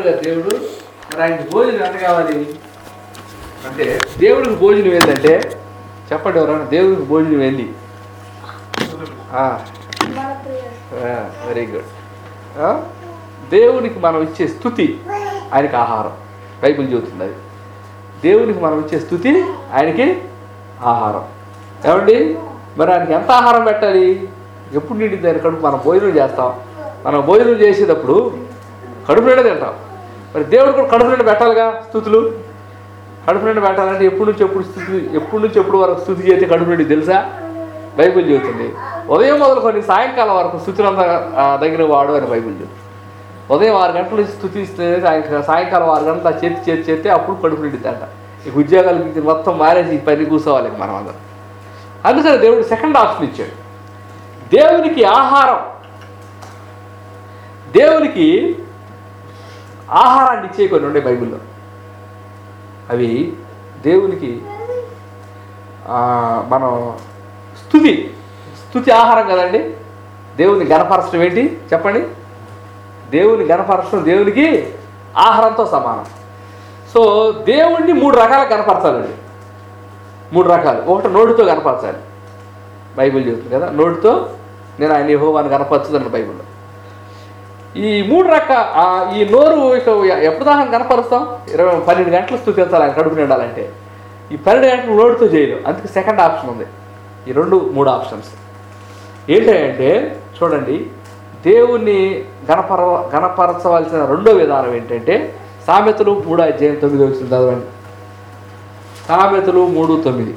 దేవుడు కదా దేవుడు మరి ఆయనకి భోజనం ఎంత కావాలి అంటే దేవుడికి భోజనం ఏంటంటే చెప్పండి ఎవరన్నా దేవుడికి భోజనం ఏంది వెరీ గుడ్ దేవునికి మనం ఇచ్చే స్థుతి ఆయనకి ఆహారం బైబిల్ చెబుతుంది అది దేవునికి మనం ఇచ్చే స్థుతి ఆయనకి ఆహారం ఏమండి మరి ఆయనకి ఎంత ఆహారం పెట్టాలి ఎప్పుడు నిండింది ఆయన కడుపు మనం భోజనం చేస్తాం మనం భోజనం చేసేటప్పుడు కడుపు నిండా తింటాం మరి దేవుడు కూడా కడుపు నిండా పెట్టాలిగా స్థుతులు కడుపు నిండా పెట్టాలంటే ఎప్పుడు నుంచి ఎప్పుడు స్థుతి ఎప్పుడు నుంచి ఎప్పుడు వరకు స్థుతి చేస్తే కడుపు నిండి తెలుసా బైబిల్ చెబుతుంది ఉదయం మొదలుకొని సాయంకాలం వరకు స్థుతులంతా ఆ, దగ్గర వాడు అని బైబిల్ చెబుతుంది ఉదయం ఆరు గంటల నుంచి స్థుతిస్తే సాయంకాలం సాయంకాలం ఆరు గంటల చేతి చేతి చేస్తే అప్పుడు కడుపు నిండిద్దంట ఇక ఉద్యోగాలకి ఇది మొత్తం మారేసి ఈ పని కూర్చోవాలి ఇంక మనం అందరం అందుకని దేవుడు సెకండ్ ఆప్షన్ ఇచ్చాడు దేవునికి ఆహారం దేవునికి ఆహారాన్ని ఇచ్చే కొన్ని ఉండే బైబిల్లో అవి దేవునికి ఆ, మనం స్థుతి స్థుతి ఆహారం కదండి దేవుని గణపరచడం ఏంటి చెప్పండి దేవుని గణపరచడం దేవునికి ఆహారంతో సమానం సో దేవుణ్ణి మూడు రకాల కనపరచాలండి మూడు రకాలు ఒకటి నోటితో కనపరచాలి బైబిల్ చెబుతుంది కదా నోటితో నేను ఆయన యెహోవాని కనపరచుదన్న బైబిల్లో ఈ మూడు రక ఆ, ఈ నోరు ఇక ఎప్పుడు దాకా కనపరుస్తాం ఇరవై పన్నెండు గంటలు స్థుతించాలి ఆయన కడుపు నిండాలంటే ఈ పన్నెండు గంటలు నోటితో చేయలేం అందుకే సెకండ్ ఆప్షన్ ఉంది ఈ రెండు మూడు ఆప్షన్స్ ఏంటంటే చూడండి దేవుణ్ణి గణపర గణపరచవలసిన రెండో విధానం ఏంటంటే సామెతలు మూడు అధ్యాయం తొమ్మిది వచ్చింది చదవండి సామెతలు మూడు తొమ్మిది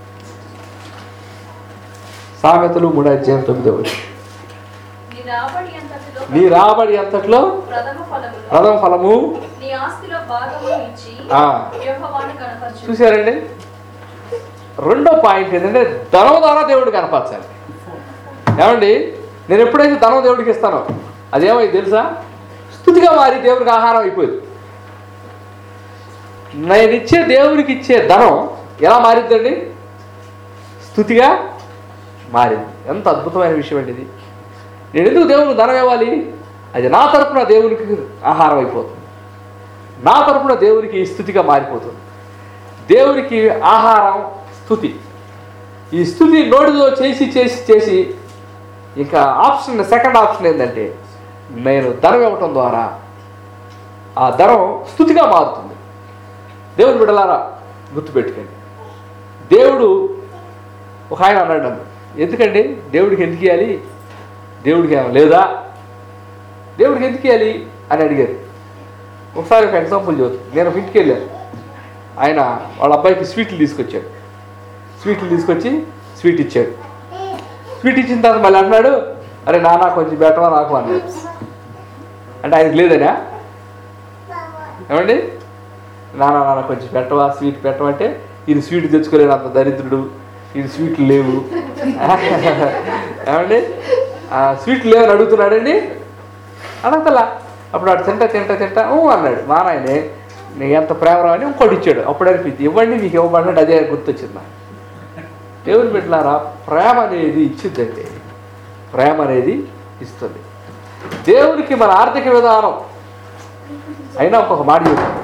సామెతలు మూడు అధ్యాయం తొమ్మిది వచ్చింది నీ రాబడి అంతటిలో నీ రాబడి అంతట్లో ప్రథమ ఫలములు ప్రథమ ఫలము నీ ఆస్తిలో భాగము ఇచ్చి ఆ. యెహోవాను కనపరచు చూసారండి రెండో పాయింట్ ఏంటంటే ధనం ద్వారా దేవుడు కనపరచాలి ఏమండి నేను ఎప్పుడైతే ధనం దేవుడికి ఇస్తానో అదేమై తెలుసా స్థుతిగా మారి దేవుడికి ఆహారం అయిపోయింది నేను ఇచ్చే దేవుడికి ఇచ్చే ధనం ఎలా మారిద్దండి స్థుతిగా మారింది ఎంత అద్భుతమైన విషయం అండి ఇది నేను ఎందుకు దేవునికి ధనం ఇవ్వాలి అది నా తరపున దేవునికి ఆహారం అయిపోతుంది నా తరపున దేవునికి స్థుతిగా మారిపోతుంది దేవునికి ఆహారం స్థుతి ఈ స్థుతి నోటితో చేసి చేసి చేసి ఇంకా ఆప్షన్ సెకండ్ ఆప్షన్ ఏంటంటే నేను ధనం ఇవ్వటం ద్వారా ఆ ధనం స్థుతిగా మారుతుంది దేవుడు బిడలారా గుర్తుపెట్టుకోండి దేవుడు ఒక ఆయన అన్నాడు నన్ను ఎందుకండి దేవుడికి ఎందుకు ఇవ్వాలి దేవుడికి ఏమో లేదా దేవుడికి ఎందుకు ఇవ్వాలి అని అడిగారు ఒకసారి ఒక ఎగ్జాంపుల్ చెబుతాను నేను ఒక ఇంటికి వెళ్ళాను ఆయన వాళ్ళ అబ్బాయికి స్వీట్లు తీసుకొచ్చాడు స్వీట్లు తీసుకొచ్చి స్వీట్ ఇచ్చాడు స్వీట్ ఇచ్చిన తర్వాత మళ్ళీ అన్నాడు అరే నాన్న కొంచెం బెటవా నాకు అన్నాడు అంటే ఆయనకి లేదనా ఏమండి నాన్న నాన్న కొంచెం పెట్టవా స్వీట్ పెట్టమంటే ఇది స్వీట్ తెచ్చుకోలేడు అంత దరిద్రుడు ఇది స్వీట్లు లేవు ఏమండి ఆ, స్వీట్లు లేవని అడుగుతున్నాడండి అడగతలా అప్పుడు వాడు తింటా తింటా తింటా ఊ అన్నాడు మా నాయనే నీకు ఎంత ప్రేమ అని ఇంకోటి ఇచ్చాడు అప్పుడు అనిపించింది ఇవ్వండి మీకు ఇవ్వబడినట్టు అదే గుర్తొచ్చింది నాకు దేవుని బిడ్డలారా ప్రేమ అనేది ఇచ్చిద్దండి ప్రేమ అనేది ఇస్తుంది దేవునికి మన ఆర్థిక విధానం అయినా ఇంకొక మాట చెప్తాను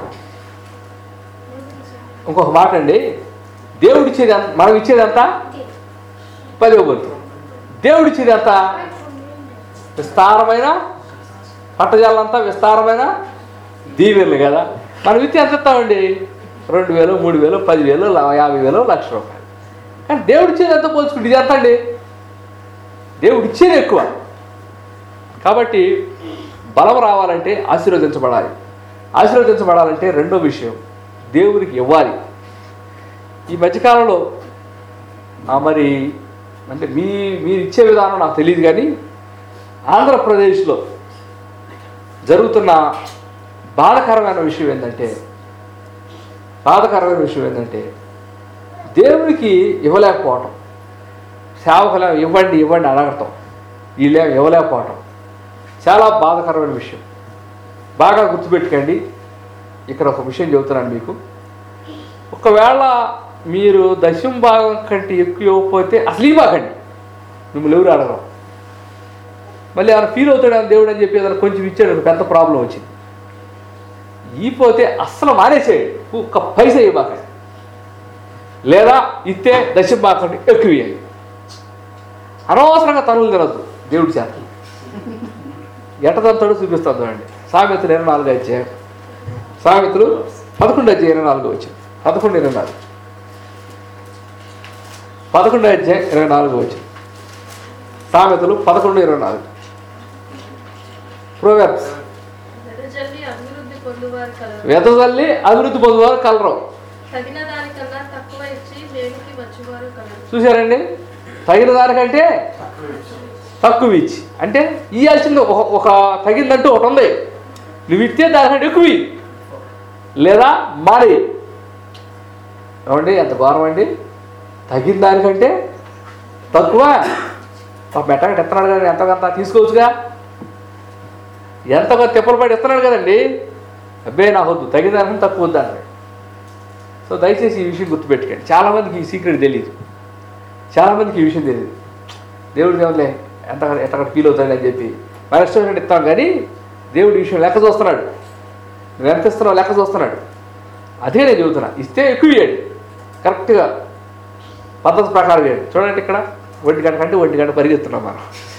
ఇంకొక మాట అండి దేవుడు ఇచ్చేది ఎంత మనం ఇచ్చేది ఎంత పది వంతు దేవుడు ఇచ్చేది ఎంత విస్తారమైన పట్టజాలంతా విస్తారమైన దీవెనలు కదా మనం ఇచ్చి ఎంత ఇస్తామండి రెండు వేలు మూడు వేలు పదివేలు ల- యాభై వేలు లక్ష రూపాయలు కానీ దేవుడు ఇచ్చేది ఎంత పోల్చుకుంటే ఇది ఎంత అండి దేవుడు ఇచ్చేది ఎక్కువ కాబట్టి బలం రావాలంటే ఆశీర్వదించబడాలి ఆశీర్వదించబడాలంటే రెండో విషయం దేవునికి ఇవ్వాలి ఈ మధ్యకాలంలో ఆ మరి అంటే మీ మీరు ఇచ్చే విధానం నాకు తెలియదు కానీ ఆంధ్రప్రదేశ్లో జరుగుతున్న బాధకరమైన విషయం ఏంటంటే బాధకరమైన విషయం ఏంటంటే దేవునికి ఇవ్వలేకపోవటం సేవకులు ఇవ్వండి ఇవ్వండి అడగటం వీళ్ళేం ఇవ్వలేకపోవటం చాలా బాధకరమైన విషయం బాగా గుర్తుపెట్టుకోండి ఇక్కడ ఒక విషయం చెబుతున్నాను మీకు ఒకవేళ మీరు దశం భాగం కంటే ఎక్కువ ఇవ్వకపోతే అసలు ఇవ్వకండి మిమ్మల్ని ఎవరు అడగరు మళ్ళీ ఏమైనా ఫీల్ అవుతాడు అని దేవుడు అని చెప్పి ఏదైనా కొంచెం ఇచ్చాడు పెద్ద ప్రాబ్లం వచ్చింది ఈ పోతే అస్సలు మానేసేయండి ఒక్క పైసా ఇవ్వక లేదా ఇస్తే దశం బాకండి ఎక్కువ ఇవ్వండి అనవసరంగా తనులు తినద్దు దేవుడి చేత ఎటదంతాడో చూపిస్తాను చూడండి సామెతలు ఇరవై నాలుగు అధ్యాయం సామెతలు పదకొండు అధ్యాయం ఇరవై నాలుగు వచ్చింది పదకొండు ఇరవై నాలుగు పదకొండు అధ్యాయం ఇరవై నాలుగు వచ్చింది సామెతలు పదకొండు ఇరవై నాలుగు ప్రోవర్బ్స్ వెదజల్లి అభివృద్ధి పొందువారు కలరు వెదజల్లి అభివృద్ధి పొందువారు కలరు తగిన దానికన్నా తక్కువ ఇచ్చి లేనికి వచ్చేవారు కలరు చూసారండి తగిన దానికంటే తక్కువ ఇచ్చి అంటే ఇయ్యాల్సింది ఒక ఒక తగిందంటూ ఒకటి ఉంది నువ్వు ఇస్తే దానికంటే ఎక్కువ ఇయ్యి. లేదా మారి ఏమండి ఎంత ఘోరం అండి తగిన దానికంటే తక్కువ పాపం ఎట్టగట్ట ఎత్తనాడు కానీ ఎంతకంత తీసుకోవచ్చుగా ఎంతగా తిప్పలు పడి ఇస్తున్నాడు కదండి అబ్బే నాకు వద్దు తగిన దానికంటే తక్కువ వద్దు అన్నాడు సో దయచేసి ఈ విషయం గుర్తుపెట్టుకోండి చాలామందికి ఈ సీక్రెట్ తెలియదు చాలామందికి ఈ విషయం తెలియదు దేవుడు దేవులే ఎంత ఎంతక్కడ ఫీల్ అవుతాడు అని చెప్పి మన రెస్టారెంట్ ఇస్తాం కానీ దేవుడి విషయం లెక్క చూస్తున్నాడు నువ్వు ఎంత ఇస్తున్నావు లెక్క చూస్తున్నాడు అదే నేను చెబుతున్నా ఇస్తే ఎక్కువ ఇవ్వండి కరెక్ట్గా పద్ధతి ప్రకారం ఇవ్వండి చూడండి ఇక్కడ ఒంటి గంట కంటే ఒంటి గంట పరిగెత్తున్నాం మనం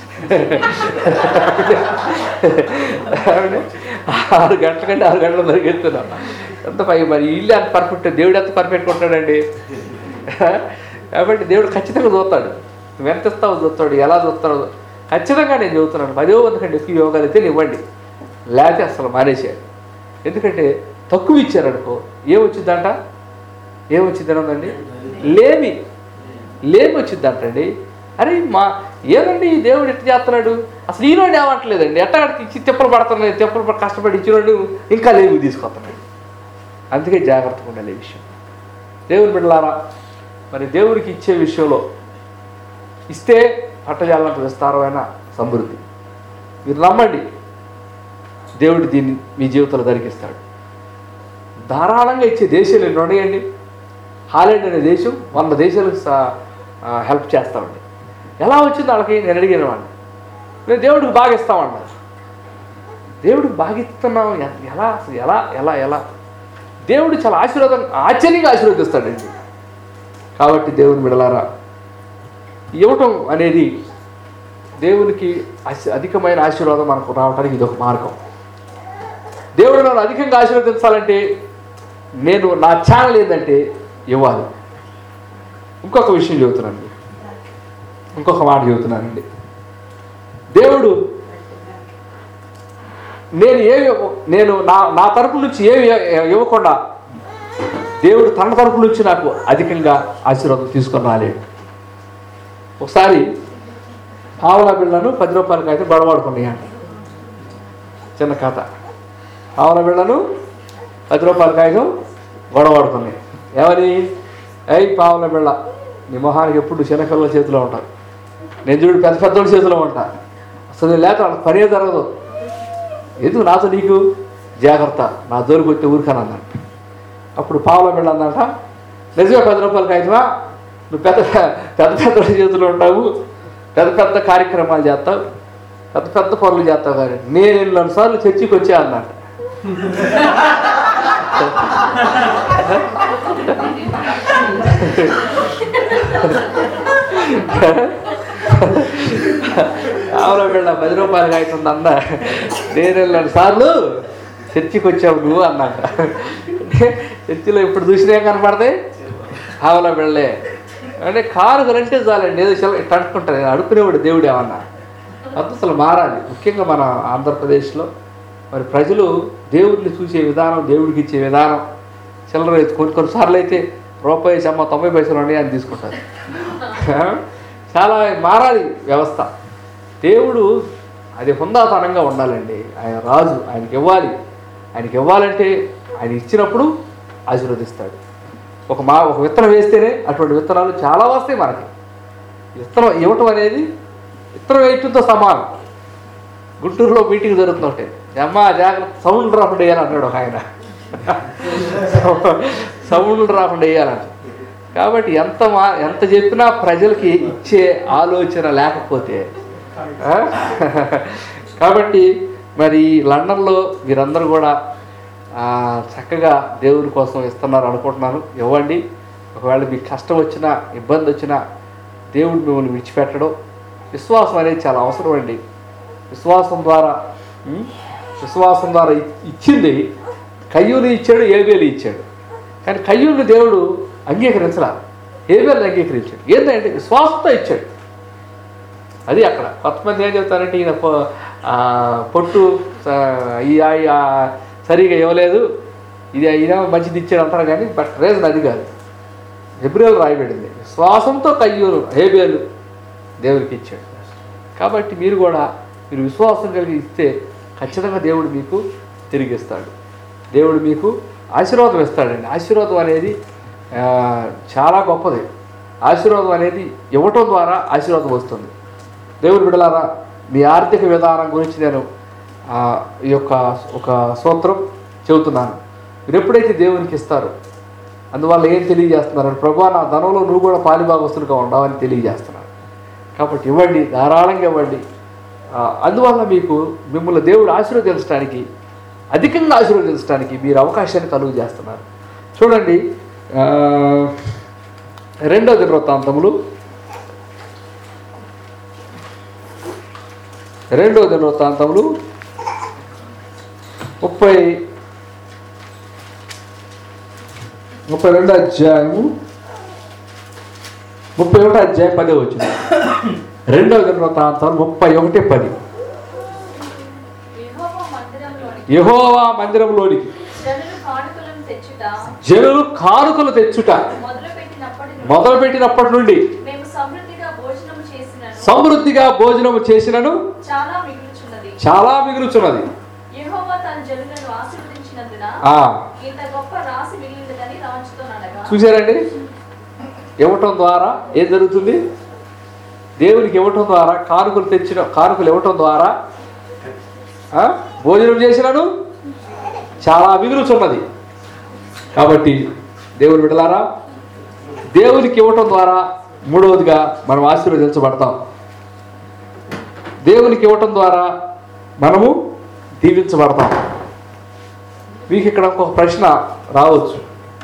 ఏమండి? ఆరు గంటల కంటే ఆరు గంటలు పరిగెత్తున్నాం ఎంత పై మరి ఇల్లు ఎంత పర్ఫెక్ట్ దేవుడు ఎంత పర్ఫెక్ట్ ఉంటాడండి కాబట్టి దేవుడు ఖచ్చితంగా చూస్తాడు నువ్వు ఎంత ఇస్తావో చూస్తాడు ఎలా చూస్తాడో ఖచ్చితంగా నేను చెబుతున్నాను పదో వంద కంటే ఎక్కువ యోగాలు అయితే ఇవ్వండి లేకపోతే అసలు మానేసేయాలి ఎందుకంటే తక్కువ ఇచ్చారనుకో ఏమొచ్చిందంట ఏమొచ్చిందనండి లేమి లేమి వచ్చిందంటండి అరే మా ఏదండి ఈ దేవుడు ఎట్లా చేస్తున్నాడు అసలు ఈరోజు ఏమంటలేదండి ఎట్లా ఇచ్చి తిప్పలు పడుతున్నాయి తిప్పలు పడి కష్టపడి ఇచ్చినోడు ఇంకా లేమి తీసుకొస్తున్నాడు అందుకే జాగ్రత్తగా ఉండాలి ఈ విషయం దేవుని బిడ్డలారా మరి దేవుడికి ఇచ్చే విషయంలో ఇస్తే పట్టజాలంత విస్తారమైన సమృద్ధి మీరు నమ్మండి దేవుడు దీన్ని మీ జీవితంలో ధరికిస్తాడు ధారాళంగా ఇచ్చే దేశాలు ఎన్ని ఉన్నాయండి హాలండ్ అనే దేశం వంద దేశాలకు స- ఆ, హెల్ప్ చేస్తామండి ఎలా వచ్చింది వాళ్ళకి నేను అడిగిన వాడిని మేము దేవుడికి బాగా ఇస్తామన్నారు దేవుడికి బాగా ఇస్తున్నాం ఎ- ఎలా అసలు ఎలా ఎలా ఎలా దేవుడు చాలా ఆశీర్వాదం ఆశ్చర్యంగా ఆశీర్వదిస్తాడండి కాబట్టి దేవుని బిడలారా ఇవ్వటం అనేది దేవునికి ఆశ- అధికమైన ఆశీర్వాదం మనకు రావడానికి ఇది ఒక మార్గం దేవుడు నన్ను అధికంగా ఆశీర్వదించాలంటే నేను నా ఛానల్ ఏంటంటే ఇవ్వాలి ఇంకొక విషయం చెబుతున్నానండి ఇంకొక మాట చెబుతున్నానండి దేవుడు నేను ఏమి నేను నా నా తరపు నుంచి ఏమి ఇవ్వకుండా దేవుడు తన తరపు నుంచి నాకు అధికంగా ఆశీర్వాదం తీసుకొని రాలేడు ఒకసారి ఆవల బిళ్ళను పది రూపాయలకి అయితే గొడవాడుకున్నాయంట చిన్న కథ ఆవల బిళ్ళను పది రూపాయల కాగితం గొడవాడుకున్నాయి ఏమని ఏయ్ పావుల బిళ్ళ నీ మొహానికి ఎప్పుడు చిన్నపిల్లల చేతిలో ఉంటారు నేను చూడు పెద్ద పెద్దోళ్ళ చేతిలో ఉంటా అసలు నేను లేక వాళ్ళకి పనే జరగదు ఎందుకు నాతో నీకు జాగ్రత్త నా జోలికి వచ్చే ఊరికని అన్నాడు అప్పుడు పావుల బిళ్ళ అన్నట నిజమే పది రూపాయల కాగితమా నువ్వు పెద్ద పెద్ద పెద్ద చేతులు ఉంటావు పెద్ద పెద్ద కార్యక్రమాలు చేస్తావు పెద్ద పెద్ద పనులు చేస్తావు కానీ నేను ఎన్నో సార్లు చర్చికి వచ్చా అన్నట్టు ఆవుల బిళ్ళ పది రూపాయలు కాగితం అన్న నేను వెళ్ళాను సార్లు చర్చికి వచ్చావు నువ్వు అన్నట్ట చర్చిలో ఇప్పుడు చూసినా కనపడతాయి ఆవుల బిళ్ళే అంటే కారు కలంటే చాలండి ఏదో చిల్ల ఇట్లా అనుకుంటారు అడుక్కునేవాడు దేవుడు ఏమన్నా పద్ధతులు మారాలి ముఖ్యంగా మన ఆంధ్రప్రదేశ్లో మరి ప్రజలు దేవుడిని చూసే విధానం దేవుడికి ఇచ్చే విధానం చిల్లర అయితే కొన్ని కొన్నిసార్లు అయితే రూపాయి చెమ్మ తొంభై పైసలు ఉన్నాయి అని తీసుకుంటారు చాలా మారాలి వ్యవస్థ దేవుడు అది హుందాతనంగా ఉండాలండి ఆయన రాజు ఆయనకి ఇవ్వాలి ఆయనకి ఇవ్వాలంటే ఆయన ఇచ్చినప్పుడు ఆశీర్వదిస్తాడు ఒక మా ఒక విత్తనం వేస్తేనే అటువంటి విత్తనాలు చాలా వస్తాయి మనకి విత్తనం ఇవ్వటం అనేది విత్తనం వేయటంతో సమానం గుంటూరులో మీటింగ్ జరుగుతుంటే అమ్మ జాగ్రత్త సౌండ్ రాకుండా వేయాలి అంటాడు ఒక ఆయన సౌండ్ రాకుండా వేయాలంట కాబట్టి ఎంత మా ఎంత చెప్పినా ప్రజలకి ఇచ్చే ఆలోచన లేకపోతే ఆ? కాబట్టి మరి లండన్లో మీరందరూ కూడా ఆ, చక్కగా దేవుని కోసం ఇస్తున్నారు అనుకుంటున్నాను ఇవ్వండి ఒకవేళ మీకు కష్టం వచ్చినా ఇబ్బంది వచ్చినా దేవుడు మిమ్మల్ని విడిచిపెట్టడం విశ్వాసం అనేది చాలా అవసరం అండి విశ్వాసం ద్వారా ఉం? విశ్వాసం ద్వారా ఇ- ఇచ్చింది కయ్యూని ఇచ్చాడు ఏబేలు ఇచ్చాడు కానీ కయ్యూని దేవుడు అంగీకరించలా ఏబేలు అంగీకరించాడు ఏంటంటే విశ్వాసంతో ఇచ్చాడు అది అక్కడ కొంతమంది ఏం చెప్తారంటే ఈయన పొ- ఆ, పొట్టు ఆ, ఈ ఆ- ఆ, సరిగా ఇవ్వలేదు ఇది ఈయన మంచిది ఇచ్చాడు అంటారు కానీ బట్ రీజన్ అది కాదు ఎబ్రిల్ రాయబడింది విశ్వాసంతో కయ్యూరు హేబేలు దేవుడికి ఇచ్చాడు కాబట్టి మీరు కూడా మీరు విశ్వాసం కలిగి ఇస్తే ఖచ్చితంగా దేవుడు మీకు తిరిగిస్తాడు దేవుడు మీకు ఆశీర్వాదం ఇస్తాడండి ఆశీర్వాదం అనేది ఆ, చాలా గొప్పది ఆశీర్వాదం అనేది ఇవ్వటం ద్వారా ఆశీర్వాదం వస్తుంది దేవుడు బిడలారా మీ ఆర్థిక విధానం గురించి నేను ఆ, ఈ యొక్క ఒక సూత్రం చెబుతున్నాను మీరు ఎప్పుడైతే దేవునికి ఇస్తారో అందువల్ల ఏం తెలియజేస్తున్నారు ప్రభా నా ధనంలో నువ్వు కూడా పాలిభాగస్తులుగా ఉండవని తెలియజేస్తున్నాను కాబట్టి ఇవ్వండి ధారాళంగా ఇవ్వండి ఆ, అందువల్ల మీకు మిమ్మల్ని దేవుడు ఆశీర్వదించడానికి అధికంగా ఆశీర్వదించడానికి మీరు అవకాశాన్ని కలుగు చేస్తున్నారు చూడండి ఆ, రెండో దినవృత్తాంతములు రెండో దినవృత్తాంతములు ముప్పై ముప్పై రెండో అధ్యాయము ముప్పై ఒకటో అధ్యాయం పదే వచ్చింది రెండో దినవృత్తాంతం ముప్పై ఒకటి పది యెహోవా మందిరంలోనికి యెహోవా మందిరంలోనికి జనులు కానుకలను తెచ్చుట జనులు కానుకలు తెచ్చుట మొదలుపెట్టినప్పటి నుండి మొదలుపెట్టినప్పటి నుండి మేము సమృద్ధిగా భోజనం చేసినను సమృద్ధిగా భోజనము చేసినను చాలా మిగులుచున్నది చాలా మిగులుచున్నది యెహోవా తన జనులను ఆశీర్వదించినందున ఆ, ఇంత గొప్ప రాశి మిగిలినదని రాంచుతోనడగా చూశారండి ఇవ్వటం ద్వారా ఏం జరుగుతుంది దేవునికి ఇవ్వటం ద్వారా కానుకలు తెచ్చిన కానుకలు ఇవ్వటం ద్వారా ఆ, భోజనం చేసినను చాలా మిగులుచున్నది కాబట్టి దేవుని విడలారా దేవునికి ఇవ్వటం ద్వారా మూడవదిగా మనం ఆశీర్వదించబడతాం దేవునికి ఇవ్వటం ద్వారా మనము దీవించబడతాం మీకు ఇక్కడ ఒక ప్రశ్న రావచ్చు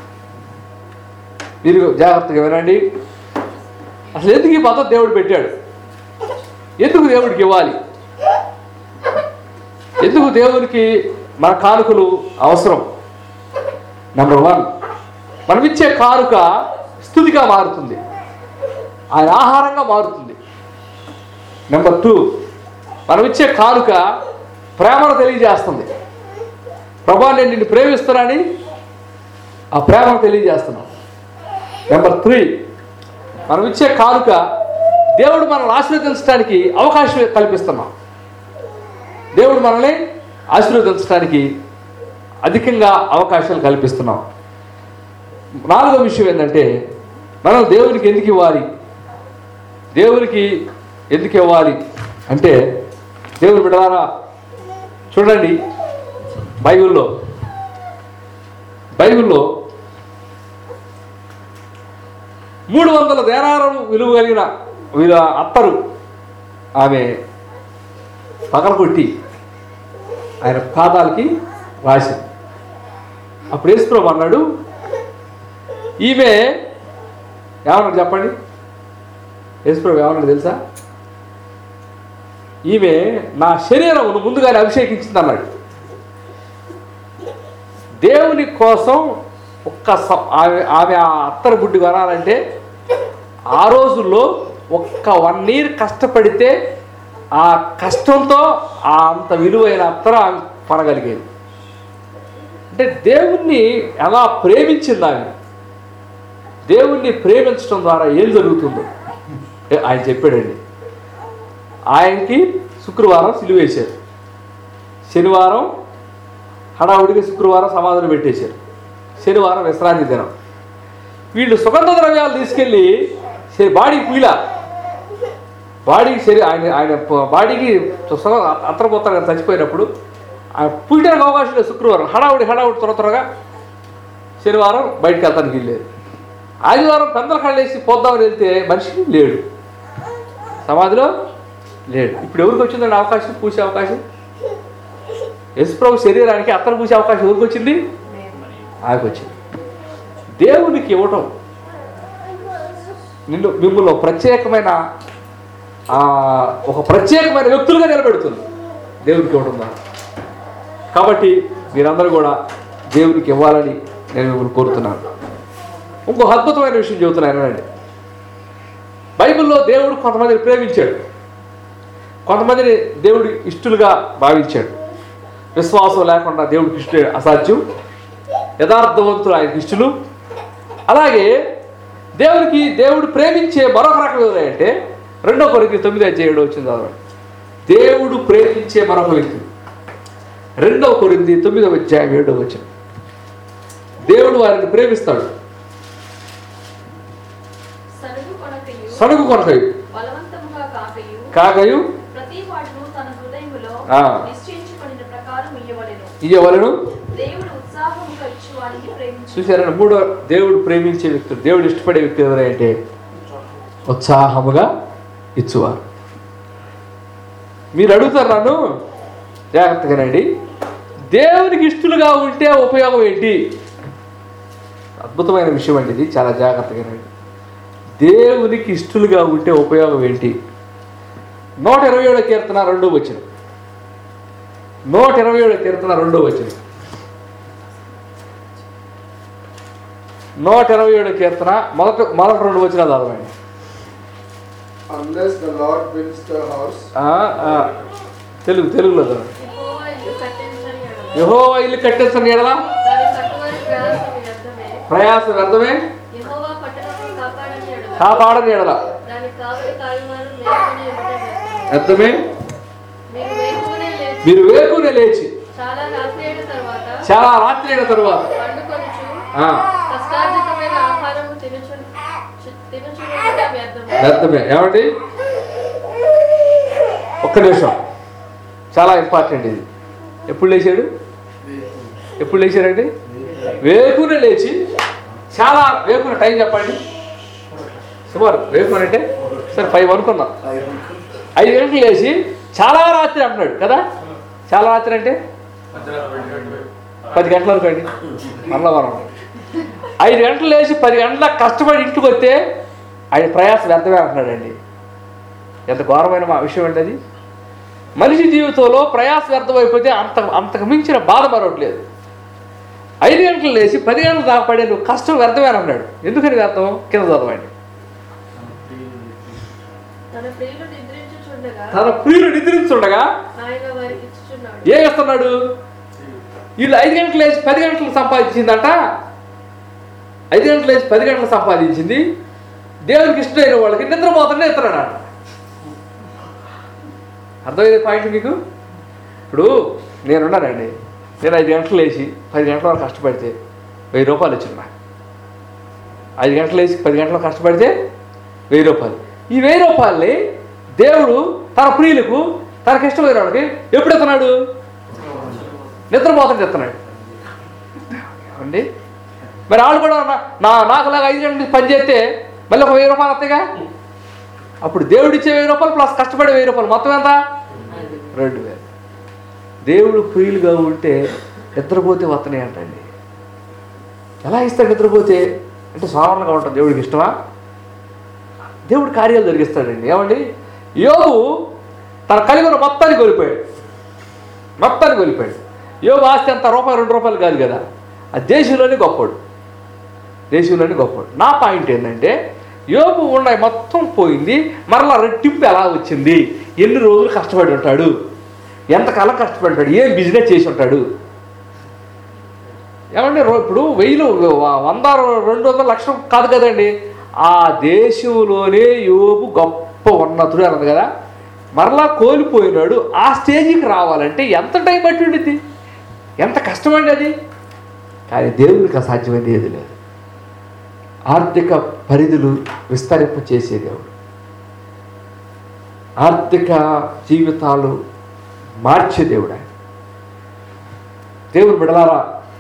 మీరు జాగ్రత్తగా వినండి అసలు ఎందుకు ఈ పద్ధతి దేవుడు పెట్టాడు ఎందుకు దేవుడికి ఇవ్వాలి ఎందుకు దేవునికి మన కానుకలు అవసరం నెంబర్ వన్ మనం ఇచ్చే కానుక స్థుతిగా మారుతుంది ఆయన ఆహారంగా మారుతుంది నెంబర్ టూ మనం ఇచ్చే కానుక ప్రేమను తెలియజేస్తుంది ప్రభా నేను నిన్ను ప్రేమిస్తున్నానని ఆ ప్రేమను తెలియజేస్తున్నాం నెంబర్ త్రీ మనం ఇచ్చే కానుక దేవుడు మనల్ని ఆశీర్వదించడానికి అవకాశం కల్పిస్తున్నాం దేవుడు మనల్ని ఆశీర్వదించడానికి అధికంగా అవకాశాలు కల్పిస్తున్నాం నాలుగో విషయం ఏంటంటే మనం దేవునికి ఎందుకు ఇవ్వాలి దేవునికి ఎందుకు ఇవ్వాలి అంటే దేవుని బిడ్డలారా చూడండి బైబిల్లో బైబిల్లో మూడు వందల దేనారం విలువ కలిగిన వీళ్ళ అత్తరు ఆమె పగలగొట్టి ఆయన పాదాలకి రాసింది అప్పుడు యేసుప్రభు అన్నాడు ఈమె ఏమన్నాడు చెప్పండి యేసుప్రభు ఏమన్నాడు తెలుసా ఈమె నా శరీరమును ముందుగానే అభిషేకించింది అన్నాడు దేవుని కోసం ఒక్క స- ఆమె ఆమె ఆ అత్తర బుడ్డి కొనాలంటే ఆ రోజుల్లో ఒక్క వన్ ఇయర్ కష్టపడితే ఆ కష్టంతో ఆ అంత విలువైన అత్తర ఆమె కొనగలిగేది అంటే దేవుణ్ణి ఎలా ప్రేమించింది ఆమె దేవుణ్ణి ప్రేమించడం ద్వారా ఏం జరుగుతుందో ఏ, ఆయన చెప్పాడండి ఆయనకి శుక్రవారం సిలువేశారు శనివారం హడావుడిగా శుక్రవారం సమాధులు పెట్టేశారు శనివారం విశ్రాంతి దినం వీళ్ళు సుగంధ ద్రవ్యాలు తీసుకెళ్ళి శరి- బాడీకి పూలా బాడీకి శరీ ఆయన ఆయన ప- బాడీకి సుగ- అత్తరపోతారు కదా చచ్చిపోయినప్పుడు ఆయన పూయడానికి అవకాశం లేదు శుక్రవారం హడావుడి హడావుడి త్వర త్వరగా శనివారం బయటికి వెళ్తానికి వెళ్ళేది ఆదివారం పెందల కళ్ళేసి పోద్దామని వెళ్తే మనిషి లేడు సమాధిలో లేడు ఇప్పుడు ఎవరికి వచ్చిందండి అవకాశం పూసే అవకాశం యశ్ప్రభు శరీరానికి అత్తను పూసే అవకాశం ఎవరికి వచ్చింది ఆమెకు వచ్చింది దేవునికి ఇవ్వటం నిన్ను మిమ్మల్ని ఒక ప్రత్యేకమైన ఆ, ఒక ప్రత్యేకమైన వ్యక్తులుగా నిలబెడుతుంది దేవునికి ఇవ్వడం ద్వారా కాబట్టి మీరందరూ కూడా దేవునికి ఇవ్వాలని నేను మిమ్మల్ని కోరుతున్నాను ఇంకో అద్భుతమైన విషయం చెబుతున్నాను అండి బైబిల్లో దేవుడు కొంతమందిని ప్రేమించాడు కొంతమందిని దేవుడి ఇష్టలుగా భావించాడు విశ్వాసం లేకుండా దేవుడికి ఇష్టం అసాధ్యం యథార్థవంతులు ఆయనకి ఇష్టలు అలాగే దేవుడికి దేవుడు ప్రేమించే మరొక రకం ఎవరంటే రెండో కొరికి తొమ్మిది అధ్యాయుడు వచ్చింది చదవండి దేవుడు ప్రేమించే మరొక వ్యక్తి రెండవ కొరింది తొమ్మిదవ అధ్యాయం ఏడవ వచ్చిన దేవుడు వారిని ప్రేమిస్తాడు సరుగు కొనకయు సడుగు కొనకయు బలవంతముగా కాకయు కాకయు ప్రతి వాడును తన హృదయములో ఆ. నిశ్చయించుకున్న ప్రకారం ఇయ్యవలెను ఇయ్యవలను దేవుడు ఉత్సాహముగా ఇచ్చు వారిని ప్రేమించు చూసారని మూడో దేవుడు ప్రేమించే వ్యక్తులు దేవుడు ఇష్టపడే వ్యక్తి ఎవరంటే ఉత్సాహముగా ఇచ్చువారు మీరు అడుగుతారు నన్ను జాగ్రత్తగానండి దేవునికి ఇష్టలుగా ఉంటే ఉపయోగం ఏంటి అద్భుతమైన విషయం అండి ఇది చాలా జాగ్రత్తగానండి దేవునికి ఇష్టలుగా ఉంటే ఉపయోగం ఏంటి నూట ఇరవై ఏడో కీర్తన రెండో వచ్చిన నూట ఇరవై ఏడో కీర్తన రెండో వచ్చిన నూట ఇరవై ఏడు కీర్తన మొదట మొదటి రెండు వచ్చిన చదవండి Unless the Lord builds the house, ఆ, ఆ, తెలుగు తెలుగులో చదవండి యెహోవా ఇల్లు కట్టించని ఎడల యహోవా ఇల్లు కట్టేస్తాను ఎడలా దాని కట్టువారి ప్రయాసం వ్యర్థమే ప్రయాస వ్యర్థమే యెహోవా పట్టణమును కాపాడని ఎడల కాపాడని ఎడల దాని కావలి కాయువారు మేలుకునే ఉంటే వ్యర్థమే. వ్యర్థమే మీరు వేకువనే లేచి మీరు వేకునే లేచి చాలా రాత్రి అయిన తర్వాత చాలా రాత్రి అయిన తరువాత పండుకొనుచు ఆ, కష్టార్జితమైన ఆహారము తినుచు తినుచుండగా వ్యర్థమే వ్యర్థమే ఏమండి ఒక్క నిమిషం చాలా ఇంపార్టెంట్ ఇది ఎప్పుడు లేచాడు ఎప్పుడు లేచాడండి వేకునే లేచి చాలా వేకున టైం చెప్పండి సుమారు వేకున అంటే సరే ఫైవ్ అనుకుందాం ఐదు గంటలు లేచి చాలా రాత్రి అంటున్నాడు కదా చాలా రాత్రి అంటే పది గంటల వరకు అండి మళ్ళా మనం ఐదు గంటలు లేచి పది గంటల కష్టపడి ఇంటికి వస్తే ఆయన ప్రయాస వ్యర్థమే అంటున్నాడండి ఎంత ఘోరమైన మా విషయం అండి అది మనిషి జీవితంలో ప్రయాస వ్యర్థమైపోతే అంత అంతకు మించిన బాధ మరొకట్లేదు ఐదు గంటలు లేచి పది గంటలు దాకా పడే నువ్వు కష్టం వ్యర్థమే అని అన్నాడు ఎందుకని వ్యర్థం కింద చదవండి తన ప్రియులు నిద్రించుచుండగా తన ప్రియులు నిద్రించుండగా ఆయన వారికి ఇచ్చుచున్నాడు ఏం చేస్తున్నాడు వీళ్ళు ఐదు గంటలు లేచి పది గంటలు సంపాదించిందంట ఐదు గంటలు లేచి పది గంటలు సంపాదించింది దేవునికి ఇష్టమైన వాళ్ళకి నిద్రపోతుండే ఇస్తున్నాడు అంట అర్థమైంది పాయింట్ మీకు ఇప్పుడు నేనున్నానండి నేను ఐదు గంటలు లేచి పది గంటల వరకు కష్టపడితే వెయ్యి రూపాయలు వచ్చింది నాకు ఐదు గంటలు లేచి పది గంటలు కష్టపడితే వెయ్యి రూపాయలు ఈ వెయ్యి రూపాయల్ని దేవుడు తన ప్రియులకు తనకి ఇష్టమైన వాళ్ళకి ఎప్పుడు ఇస్తున్నాడు నిద్రపోతుంటే ఇస్తున్నాడు ఏమండి మరి వాళ్ళు కూడా నా- నా నాకులాగా ఐదు గంటలు పని చేస్తే మళ్ళీ ఒక వెయ్యి రూపాయలు వస్తాయిగా అప్పుడు దేవుడు ఇచ్చే వెయ్యి రూపాయలు ప్లస్ కష్టపడే వెయ్యి రూపాయలు మొత్తం ఎంత రెండు వేలు దేవుడు ప్రియులుగా ఉంటే నిద్రపోతే వస్తున్నాయి అంటండి ఎలా ఇస్తాడు నిద్రపోతే అంటే సాధారణంగా ఉంటుంది దేవుడికి ఇష్టమా దేవుడు కార్యాలు జరిగిస్తాడండి ఏమండి యోగు తన కలిగి ఉన్న మొత్తాన్ని కోల్పోయాడు మొత్తాన్ని కోల్పోయాడు యోగు ఆస్తి అంత రూపాయి రెండు రూపాయలు కాదు కదా ఆ దేశంలోనే గొప్పడు దేశంలోనే గొప్పడు నా పాయింట్ ఏంటంటే యోగు ఉన్నాయి మొత్తం పోయింది మరలా రెట్టింపు ఎలా వచ్చింది ఎన్ని రోజులు కష్టపడి ఉంటాడు ఎంతకాలం కష్టపడి ఉంటాడు ఏం బిజినెస్ చేసి ఉంటాడు ఏమంటే రో- ఇప్పుడు వెయ్యిలు వ- వంద రెండు వందల లక్షలు కాదు కదండి ఆ దేశంలోనే యోబు గొప్ప ఉన్నతుడు అన్నది కదా మరలా కోల్పోయినాడు ఆ స్టేజికి రావాలంటే ఎంత టైం పట్టి ఉండిద్ది ఎంత కష్టమండి అది కానీ దేవునికి అసాధ్యమైనది ఏది లేదు ఆర్థిక పరిధులు విస్తరింప చేసే దేవుడు ఆర్థిక జీవితాలు మార్చే దేవుడు ఆయన దేవుడు బిడలారా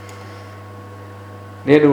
నేను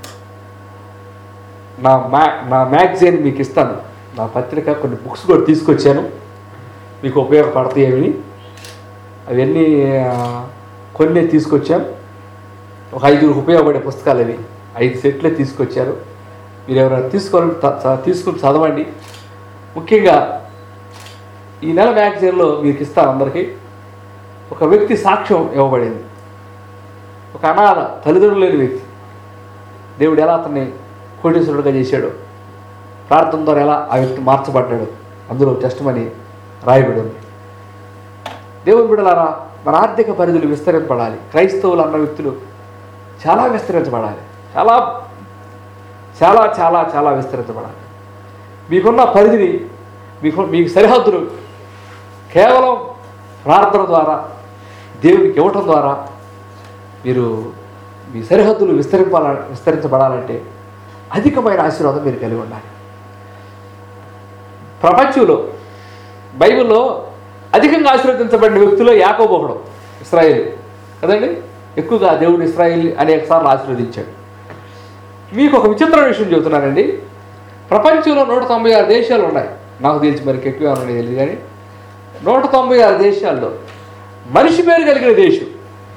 నా మ్యా నా మ్యాగజైన్ మీకు ఇస్తాను నా పత్రిక కొన్ని బుక్స్ కూడా తీసుకొచ్చాను మీకు ఉపయోగపడతాయి అవి అవన్నీ ఆ, కొన్ని తీసుకొచ్చాం ఒక ఐదుగురికి ఉపయోగపడే పుస్తకాలు అవి ఐదు సెట్లే తీసుకొచ్చారు మీరు ఎవరైనా తీసుకోవాలని త- చ- తీసుకుని చదవండి ముఖ్యంగా ఈ నెల మ్యాగజైన్లో మీకు ఇస్తాను అందరికీ ఒక వ్యక్తి సాక్ష్యం ఇవ్వబడింది ఒక అనాథ తల్లిదండ్రులు లేని వ్యక్తి దేవుడు ఎలా అతన్ని కోటీశ్వరుడుగా చేశాడు ప్రార్థన ద్వారా ఎలా ఆ వ్యక్తి మార్చబడ్డాడు అందులో టెస్ట్ మనీ రాయబడి ఉంది దేవుని బిడలారా మన ఆర్థిక పరిధులు విస్తరింపబడాలి క్రైస్తవులు అన్న వ్యక్తులు చాలా విస్తరించబడాలి చాలా చాలా చాలా చాలా విస్తరించబడాలి మీకున్న పరిధిని మీకు మీకు సరిహద్దులు కేవలం ప్రార్థన ద్వారా దేవునికి ఇవ్వటం ద్వారా మీరు మీ సరిహద్దులు విస్తరింపాల విస్తరించబడాలంటే అధికమైన ఆశీర్వాదం మీరు కలిగి ఉండాలి ప్రపంచంలో బైబిల్లో అధికంగా ఆశీర్వదించబడిన వ్యక్తులు యాకోబు ఒకడు ఇస్రాయేల్ కదండి ఎక్కువగా దేవుడు ఇస్రాయేల్ అనేక సార్లు ఆశీర్వదించాడు మీకు ఒక విచిత్రమైన విషయం చెబుతున్నానండి ప్రపంచంలో నూట తొంభై ఆరు దేశాలు ఉన్నాయి నాకు తెలిసి మరి ఎక్కువ ఉన్నాయి తెలియదు కానీ నూట తొంభై ఆరు దేశాల్లో మనిషి పేరు కలిగిన దేశం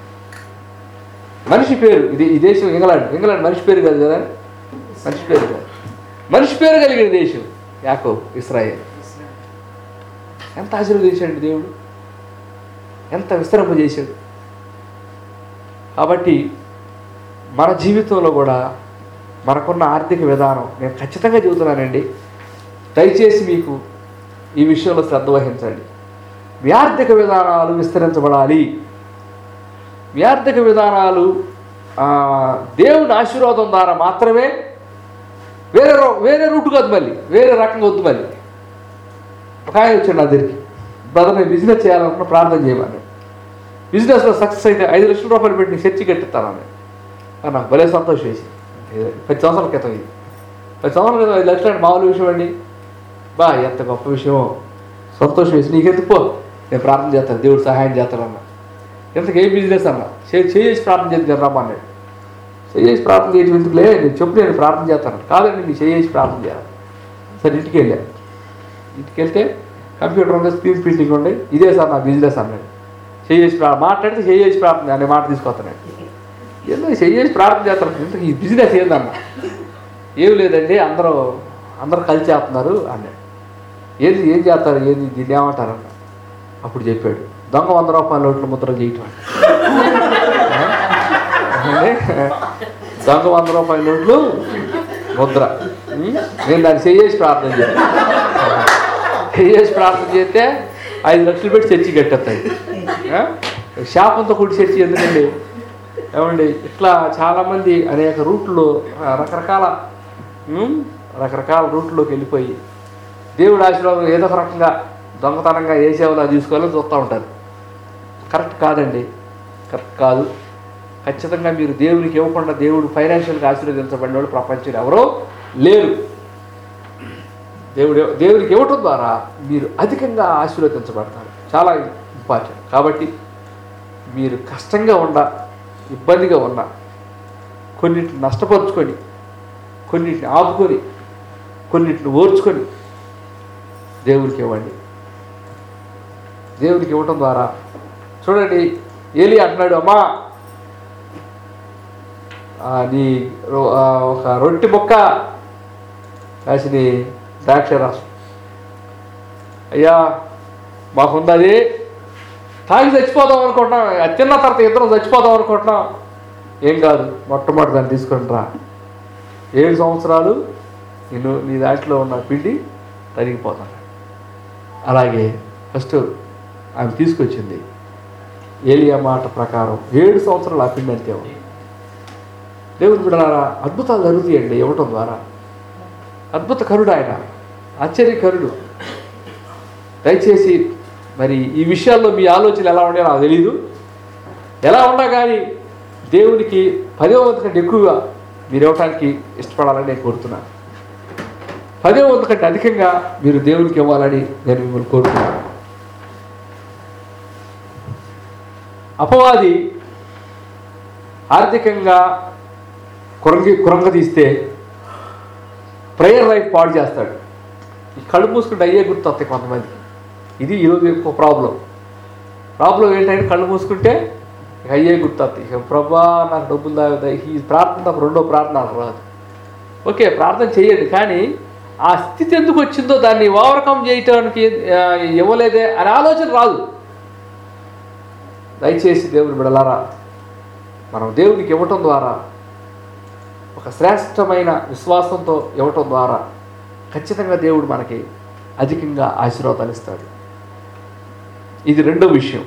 మనిషి పేరు ఇది ఈ దేశం ఇంగ్లాండ్ ఇంగ్లాండ్ మనిషి పేరు కాదు కదా మనిషి పేరు కాదు మనిషి పేరు కలిగిన దేశం యాకో ఇస్రాయేల్ ఎంత ఆశీర్వదించాడు దేవుడు ఎంత విస్తరింపజేశాడు కాబట్టి మన జీవితంలో కూడా మనకున్న ఆర్థిక విధానం నేను ఖచ్చితంగా చెబుతున్నానండి దయచేసి మీకు ఈ విషయంలో శ్రద్ధ వహించండి మీ ఆర్థిక విధానాలు విస్తరించబడాలి మీ ఆర్థిక విధానాలు ఆ, దేవుని ఆశీర్వాదం ద్వారా మాత్రమే వేరే రో- వేరే రూట్ కాదు మళ్ళీ వేరే రకంగా వద్దు మళ్ళీ ఒక ఆయన వచ్చాడు నా దగ్గరికి బ్రదర్ నేను బిజినెస్ చేయాలనుకున్న ప్రార్థన చేయమని బిజినెస్లో సక్సెస్ అయితే ఐదు లక్షల రూపాయలు పెట్టి నేను చర్చి కట్టిస్తానని అని నాకు భలే సంతోషం వేసి పది సంవత్సరాల క్రితం ఇది పది సంవత్సరాల క్రితం ఐదు లక్షలు అంటే మామూలు విషయం అండి బా ఎంత గొప్ప విషయం సంతోషం వేసి నీకెందుకు పో నేను ప్రార్థన చేస్తాను దేవుడు సహాయం చేస్తాడన్న ఎంతకు ఏ బిజినెస్ అన్న చే- చేసి ప్రార్థన చేసి రమ్మన్నాడు చేసి ప్రార్థన చేయడం ఎందుకులే నేను చెప్పు నేను ప్రార్థన చేస్తాను కాదండి మీరు చేసి ప్రార్థన చేయాలి సరే ఇంటికి వెళ్ళాను ఇంటికి వెళ్తే కంప్యూటర్ ఉంది స్క్రీన్ ప్రింటింగ్ ఉంది ఇదే సార్ నా బిజినెస్ అన్నాడు చేసి ప్రా మాట్లాడితే చేసి ప్రార్థన అనే మాట తీసుకొస్తున్నాడు ఏందో చేసి ప్రార్థన చేస్తారు ఇంతకు ఈ బిజినెస్ ఏందన్న ఏం లేదండి అందరూ అందరూ కలిసి చేస్తున్నారు అన్నాడు ఏది ఏం చేస్తారు ఏది దీన్ని ఏమంటారు అన్న అప్పుడు చెప్పాడు దొంగ వంద రూపాయల నోట్లు ముద్ర చేయటం అంటే దొంగ వంద రూపాయల నోట్లు ముద్ర ఉం? నేను దాన్ని చేసి ప్రార్థన చేయాలి చేసి ప్రార్థన చేస్తే ఐదు లక్షలు పెట్టి చర్చి కట్టేస్తాయి ఆ? శాపంతో కూడి చర్చి ఎందుకండి ఏమండి ఇట్లా చాలామంది అనేక రూట్లో ఆ, రకరకాల ఉం? రకరకాల రూట్లోకి వెళ్ళిపోయి దేవుడు ఆశీర్వాదం ఏదో ఒక రకంగా దొంగతనంగా ఏ సేవలా తీసుకోవాలని చూస్తూ ఉంటారు కరెక్ట్ కాదండి కరెక్ట్ కాదు ఖచ్చితంగా మీరు దేవునికి ఇవ్వకుండా దేవుడు ఫైనాన్షియల్గా ఆశీర్వదించబడిన వాళ్ళు ప్రపంచంలో ఎవరో లేరు దేవుడు దేవునికి ఇవ్వటం ద్వారా మీరు అధికంగా ఆశీర్వదించబడతారు చాలా ఇంపార్టెంట్ కాబట్టి మీరు కష్టంగా ఉన్న ఇబ్బందిగా ఉన్న కొన్నిటిని నష్టపరుచుకొని కొన్నిటిని ఆపుకొని కొన్నిటిని ఓర్చుకొని దేవునికి ఇవ్వండి దేవునికి ఇవ్వటం ద్వారా చూడండి ఏలి అంటున్నాడు అమ్మా ఆ, నీ రో- ఆ, ఒక రొట్టె ముక్క కాసిని ద్రాక్ష రసం అయ్యా మాకుందది తాగి చచ్చిపోదాం అనుకుంటున్నాం అది తిన్న తర్వాత ఇద్దరం చచ్చిపోదాం అనుకుంటున్నాం ఏం కాదు మొట్టమొదటి దాన్ని తీసుకొని రా ఏడు సంవత్సరాలు నేను నీ దాంట్లో ఉన్న పిండి తరిగిపోతాను అలాగే ఫస్ట్ ఆమె తీసుకొచ్చింది ఏలియా మాట ప్రకారం ఏడు సంవత్సరాలు ఆ పిండి అంతే ఉంది దేవుని బిడ్డలారా అద్భుతాలు జరుగుతాయండి ఇవ్వటం ద్వారా అద్భుత కరుడు ఆయన ఆశ్చర్యకరుడు దయచేసి మరి ఈ విషయాల్లో మీ ఆలోచనలు ఎలా ఉన్నాయో నాకు తెలియదు ఎలా ఉన్నా కానీ దేవునికి పదో వంతు కంటే ఎక్కువగా మీరు ఇవ్వటానికి ఇష్టపడాలని నేను కోరుతున్నాను పదో వంతు కంటే అధికంగా మీరు దేవునికి ఇవ్వాలని నేను మిమ్మల్ని కోరుతున్నాను అపవాది ఆర్థికంగా కురంగి కురంగ తీస్తే ప్రేయర్ లైఫ్ పాడు చేస్తాడు ఈ కళ్ళు మూసుకుంటే అయ్యే గుర్తు వస్తాయి కొంతమంది ఇది ఈరోజు ఎక్కువ ప్రాబ్లం ప్రాబ్లం ఏంటంటే కళ్ళు మూసుకుంటే ఇక అయ్యే గుర్తొస్తాయి ఇక ప్రభా నాకు డబ్బులు తాగుతాయి ఈ ప్రార్థన తప్ప రెండో ప్రార్థన నాకు రాదు ఓకే ప్రార్థన చేయండి కానీ ఆ స్థితి ఎందుకు వచ్చిందో దాన్ని ఓవర్కమ్ చేయటానికి ఆ, ఇవ్వలేదే అనే ఆలోచన రాదు దయచేసి దేవుని బిడలారా మనం దేవునికి ఇవ్వటం ద్వారా ఒక శ్రేష్టమైన విశ్వాసంతో ఇవ్వటం ద్వారా ఖచ్చితంగా దేవుడు మనకి అధికంగా ఆశీర్వాదాలు ఇస్తాడు ఇది రెండో విషయం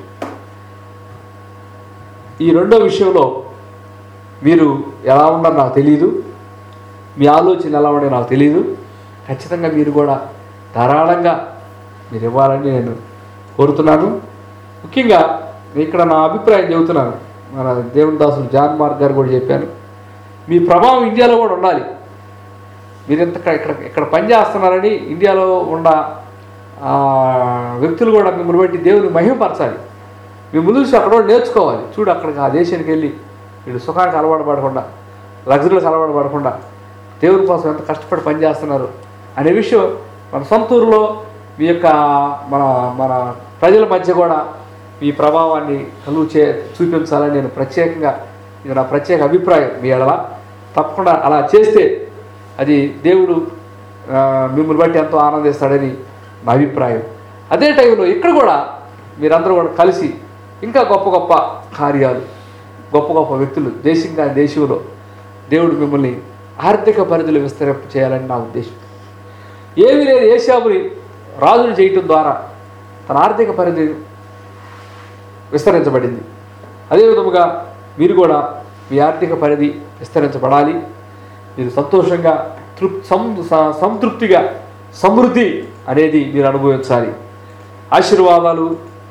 ఈ రెండో విషయంలో మీరు ఎలా ఉన్నారో నాకు తెలియదు మీ ఆలోచన ఎలా ఉన్నాయో నాకు తెలియదు ఖచ్చితంగా మీరు కూడా ధారాళంగా మీరు ఇవ్వాలని నేను కోరుతున్నాను ముఖ్యంగా ఇక్కడ నా అభిప్రాయం చెబుతున్నాను మన దేవుని దాసులు జాన్ మార్క్ గారు కూడా చెప్పాను మీ ప్రభావం ఇండియాలో కూడా ఉండాలి మీరు ఎంత ఇక్కడ ఇక్కడ పని చేస్తున్నారని ఇండియాలో ఉన్న ఆ, వ్యక్తులు కూడా మిమ్మల్ని బట్టి దేవుని మహిమపరచాలి మీ ముందు చూసి అక్కడ కూడా నేర్చుకోవాలి చూడు అక్కడికి ఆ దేశానికి వెళ్ళి వీళ్ళు సుఖానికి అలవాటు పడకుండా లగ్జరీలకు అలవాటు పడకుండా దేవుని కోసం ఎంత కష్టపడి పని చేస్తున్నారు అనే విషయం మన సొంత ఊరిలో మీ యొక్క మన మన ప్రజల మధ్య కూడా మీ ప్రభావాన్ని కలుగు చే చూపించాలని నేను ప్రత్యేకంగా ఇది నా ప్రత్యేక అభిప్రాయం మీ ఎడల తప్పకుండా అలా చేస్తే అది దేవుడు ఆ, మిమ్మల్ని బట్టి ఎంతో ఆనందిస్తాడని నా అభిప్రాయం అదే టైంలో ఇక్కడ కూడా మీరందరూ కూడా కలిసి ఇంకా గొప్ప గొప్ప కార్యాలు గొప్ప గొప్ప వ్యక్తులు దేశంగా దేశంలో దేవుడు మిమ్మల్ని ఆర్థిక పరిధిలో విస్తరింప చేయాలని నా ఉద్దేశం ఏమీ లేదు ఏషాబుని రాజును చేయటం ద్వారా తన ఆర్థిక పరిధి విస్తరించబడింది అదే విధముగా మీరు కూడా మీ ఆర్థిక పరిధి విస్తరించబడాలి మీరు సంతోషంగా తృప్ సం స- సంతృప్తిగా సమృద్ధి అనేది మీరు అనుభవించాలి ఆశీర్వాదాలు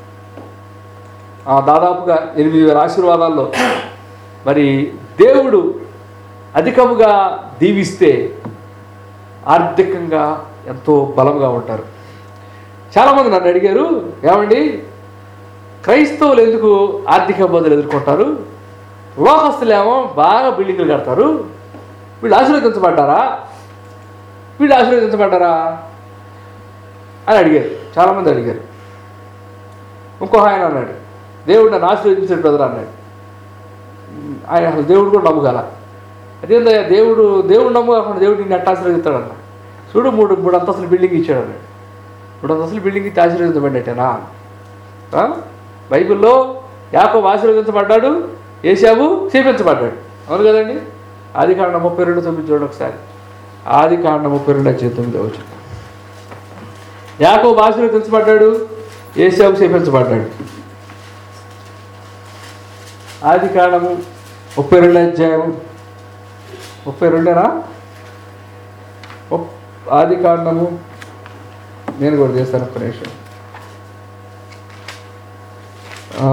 ఆ, దాదాపుగా ఎనిమిది వేల ఆశీర్వాదాల్లో మరి దేవుడు అధికముగా దీవిస్తే ఆర్థికంగా ఎంతో బలంగా ఉంటారు చాలామంది నన్ను అడిగారు ఏమండి క్రైస్తవులు ఎందుకు ఆర్థిక ఇబ్బందులు ఎదుర్కొంటారు లోకస్తులేమో బాగా బిల్డింగ్లు కడతారు వీళ్ళు ఆశీర్వదించబడ్డారా వీళ్ళు ఆశీర్వదించబడ్డారా అని అడిగారు చాలామంది అడిగారు ఇంకో ఆయన అన్నాడు దేవుడు నన్ను ఆశీర్వదించాడు బ్రదర్ అన్నాడు ఉమ్, ఆయన అసలు దేవుడు కూడా నమ్మగల అదేందయ్యా దేవుడు దేవుడు నమ్మకాకుండా దేవుడు నిన్ను ఎట్ట ఆశీర్వదిస్తాడన్న చూడు మూడు మూడు అంతస్తుల బిల్డింగ్ ఇచ్చాడు అన్నాడు మూడు అంతస్తుల బిల్డింగ్ ఇచ్చి ఆశీర్వదించబడినట్టేనా ఆ? బైబిల్లో యాకోబు ఆశీర్వదించబడ్డాడు ఏసాబు చేపించబడ్డాడు అవును కదండి ఆది కాండ ముప్పై రెండు తొమ్మిది చూడండి ఒకసారి ఆది కాండ ముప్పై రెండు వచ్చే తొమ్మిది వచ్చిన యాకోబు ఆశీర్వదించబడ్డాడు ఏసాబు చేపించబడ్డాడు ఆది కాండము ముప్పై రెండు అధ్యాయం ముప్పై రెండేనా ముప్- ఆది కాండము నేను కూడా చేస్తాను ఒక్క నిమిషం ఆ,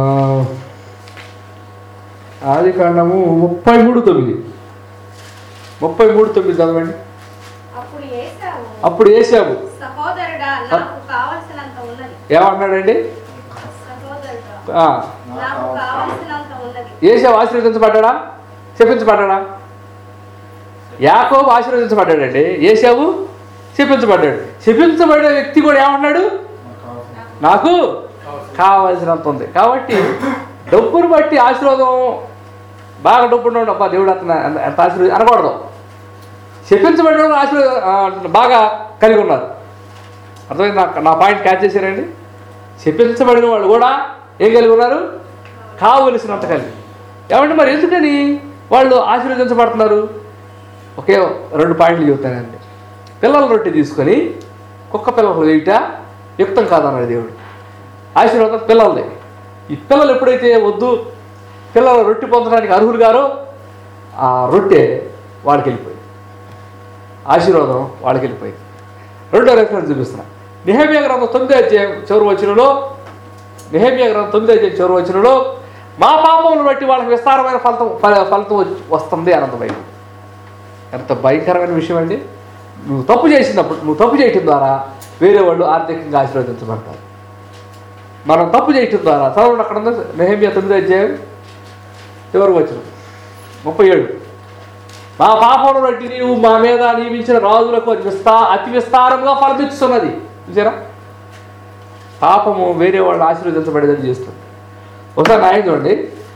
ఆది కాండము ముప్పై మూడు తొమ్మిది ముప్పై మూడు తొమ్మిది చదవండి అప్పుడు ఏసావు అప్పుడు ఏసాబు సహోదరుడా నాకు కావలసినంత ఉన్నది ఏమన్నాడండి సహోదరుడా ఆ, నాకు కావలసినంత ఉన్నది ఏసాబు ఆశీర్వదించబడ్డాడా చెప్పించబడ్డాడా యాకోబు ఆశీర్వదించబడ్డాడండి ఏసాబు చెప్పించబడ్డాడు చెప్పించబడే వ్యక్తి కూడా ఏమన్నాడు నాకు కావాల్సినంత ఉంది కాబట్టి డబ్బును బట్టి ఆశీర్వాదం బాగా డబ్బు ఉన్నాడు అబ్బా దేవుడు అతను ఎంత- ఎంత ఆశీర్వాదం అనకూడదు చెప్పించబడిన వాళ్ళు ఆశీర్వాదం ఆ, బాగా కలిగి ఉన్నారు అర్థమైంది నా నా పాయింట్ క్యాచ్ చేశారండి చెప్పించబడిన వాళ్ళు కూడా ఏం కలిగి ఉన్నారు కావలసినంత కలిగి ఏమంటే మరి ఎందుకని వాళ్ళు ఆశీర్వదించబడుతున్నారు ఒకే రెండు పాయింట్లు చెబుతానండి పిల్లల రొట్టె తీసుకొని కుక్క పిల్లలు వేయట యుక్తం కాదన్నాడు దేవుడు ఆశీర్వాదం పిల్లలదే ఈ పిల్లలు ఎప్పుడైతే వద్దు పిల్లల రొట్టె పొందడానికి అర్హులు గారో ఆ రొట్టె వాళ్ళకి వెళ్ళిపోయింది ఆశీర్వాదం వాళ్ళకి వెళ్ళిపోయింది రెండో రెఫరెన్స్ చూపిస్తున్నా నిహేమియా గ్రంథం తొమ్మిది అధ్యాయం చివరి వచనంలో నిహేమియా గ్రంథం తొమ్మిది అధ్యాయం చివరి వచనంలో మా పాపములను బట్టి వాళ్ళకి విస్తారమైన ఫలితం ఫల- ఫలితం వచ్చి- వస్తుంది అనంత బైబిల్ ఎంత భయంకరమైన విషయం అండి నువ్వు తప్పు చేసినప్పుడు నువ్వు తప్పు చేయటం ద్వారా వేరే వాళ్ళు ఆర్థికంగా ఆశీర్వదించబడతారు మనం తప్పు చేయటం ద్వారా చదవండి అక్కడ ఉంది నెహమియా తొమ్మిది అధ్యాయం చివరికి వచ్చిన ముప్పై ఏడు మా పాపమును బట్టి నీవు మా మీద నియమించిన రాజులకు అది విస్తా అతి విస్తారంగా ఫలమిస్తున్నది చూసారా పాపము వేరే వాళ్ళు ఆశీర్వదించబడేదని చేస్తుంది ఒకసారి నాయన చూడండి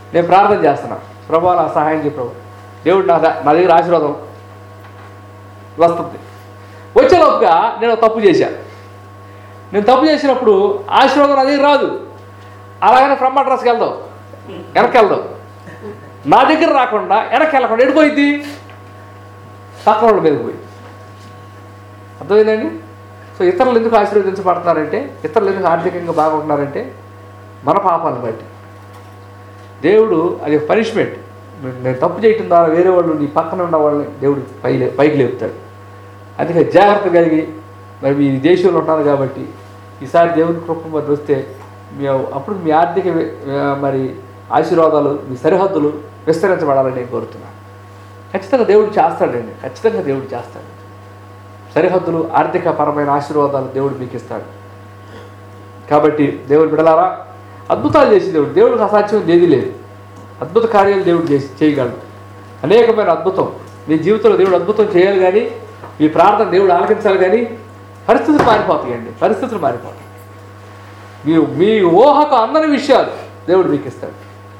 నేను ప్రార్థన చేస్తున్నా ప్రభు నా సహాయం చేయ ప్రభు దేవుడు నా ద- నా దగ్గర ఆశీర్వాదం వస్తుంది వచ్చేలోపుగా నేను ఒక తప్పు చేశాను నేను తప్పు చేసినప్పుడు ఆశీర్వాదం నా దగ్గర రాదు అలాగనే ఫ్రమ్ అడ్రస్కి వెళ్దాం వెనక్కి వెళ్దాం నా దగ్గర రాకుండా వెనక్కి వెళ్ళకుండా ఎడిపోయింది పక్కన వాళ్ళ మీదకి పోయి అర్థమైందండి సో ఇతరులు ఎందుకు ఆశీర్వదించబడుతున్నారంటే ఇతరులు ఎందుకు ఆర్థికంగా బాగుంటున్నారంటే మన పాపాలను బట్టి దేవుడు అది పనిష్మెంట్ నేను తప్పు చేయటం ద్వారా వేరే వాళ్ళు నీ పక్కన ఉన్న వాళ్ళని దేవుడు పై పైకి లేపుతాడు అందుకే జాగ్రత్త కలిగి మరి మీ దేశంలో ఉన్నారు కాబట్టి ఈసారి దేవుని కృప మరి వస్తే మీ అప్పుడు మీ ఆర్థిక వి- ఆ, మరి ఆశీర్వాదాలు మీ సరిహద్దులు విస్తరించబడాలని నేను కోరుతున్నాను ఖచ్చితంగా దేవుడు చేస్తాడండి ఖచ్చితంగా దేవుడు చేస్తాడు సరిహద్దులు ఆర్థిక పరమైన ఆశీర్వాదాలు దేవుడు మీకు ఇస్తాడు కాబట్టి దేవుడు బిడలారా అద్భుతాలు చేసి దేవుడు దేవుడికి అసాధ్యం ఏది లేదు అద్భుత కార్యాలు దేవుడు చేసి చేయగలడు అనేకమైన అద్భుతం మీ జీవితంలో దేవుడు అద్భుతం చేయాలి కానీ మీ ప్రార్థన దేవుడు ఆలకించాలి కానీ పరిస్థితులు మారిపోతాయండి పరిస్థితులు మారిపోతాయి మీ మీ ఊహకు అందని విషయాలు దేవుడు మీకు ఇస్తాడు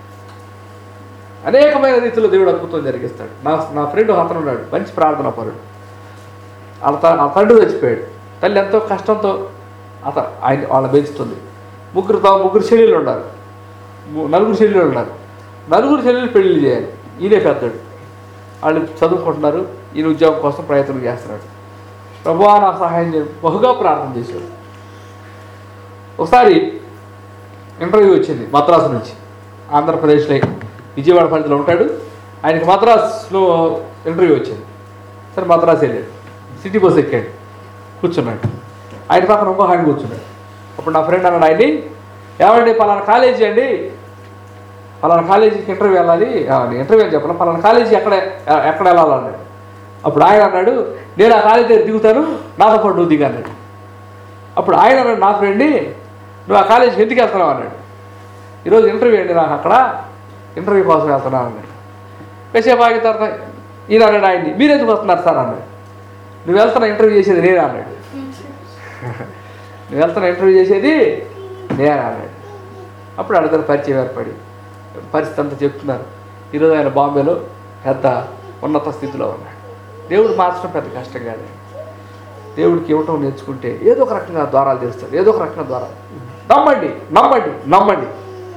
అనేకమైన రీతిలో దేవుడు అద్భుతం జరిగిస్తాడు నా నా ఫ్రెండ్ అతను ఉన్నాడు మంచి ప్రార్థన పరుడు వాళ్ళ త- వాళ్ళ తండ్రి చచ్చిపోయాడు తల్లి ఎంతో కష్టంతో అత ఆయన వాళ్ళని పెంచుతుంది ముగ్గురు తా- ముగ్గురు చెల్లెళ్ళు ఉన్నారు ము- నలుగురు చెల్లెళ్ళు ఉన్నారు నలుగురు చెల్లెలు పెళ్లి చేయాలి ఈయనే పెద్దడు వాళ్ళు చదువుకుంటున్నారు ఈయన ఉద్యోగం కోసం ప్రయత్నం చేస్తున్నాడు ప్రభువా నాకు సహాయం చేయ బహుగా ప్రార్థన చేశాడు ఒకసారి ఇంటర్వ్యూ వచ్చింది మద్రాసు నుంచి ఆంధ్రప్రదేశ్లో విజయవాడ పరిధిలో ఉంటాడు ఆయనకి మద్రాసులో ఇంటర్వ్యూ వచ్చింది సరే మద్రాసు వెళ్ళాడు సిటీ బస్ ఎక్కాడు కూర్చున్నాడు ఆయన పక్కన ఇంకో ఆయన కూర్చున్నాడు అప్పుడు నా ఫ్రెండ్ అన్నాడు ఆయన్ని ఏమండి పలానా కాలేజీ అండి పలానా కాలేజీకి ఇంటర్వ్యూ వెళ్ళాలి ఆ, నేను ఇంటర్వ్యూ అని చెప్పను పలానా కాలేజీ ఎక్కడ ఎక్కడ వెళ్ళాలన్నాడు అప్పుడు ఆయన అన్నాడు నేను ఆ కాలేజీ దగ్గర దిగుతాను నాతో పాటు నువ్వు దిగు అన్నాడు అప్పుడు ఆయన అన్నాడు నా ఫ్రెండ్ని నువ్వు ఆ కాలేజీకి ఎందుకు వెళ్తున్నావు అన్నాడు ఈరోజు ఇంటర్వ్యూ అండి నాకు అక్కడ ఇంటర్వ్యూ కోసం వెళ్తున్నాను అన్నాడు కాసేపు ఆగిన తర్వాత ఈయన అన్నాడు ఆయన్ని మీరు ఎందుకు వస్తున్నారు సార్ అన్నాడు నువ్వు వెళ్తున్నా ఇంటర్వ్యూ చేసేది నేనే అన్నాడు నువ్వు వెళ్తున్నా ఇంటర్వ్యూ చేసేది నేనే అన్నాడు అప్పుడు అడిగిన పరిచయం ఏర్పడి పరిస్థితి అంతా చెప్తున్నారు ఈరోజు ఆయన బాంబేలో పెద్ద ఉన్నత స్థితిలో ఉన్నాడు దేవుడు మార్చడం పెద్ద కష్టం కాదు దేవుడికి ఇవ్వటం నేర్చుకుంటే ఏదో ఒక రకంగా ద్వారాలు తెరుస్తాడు ఏదో ఒక రకంగా ద్వారాలు నమ్మండి నమ్మండి నమ్మండి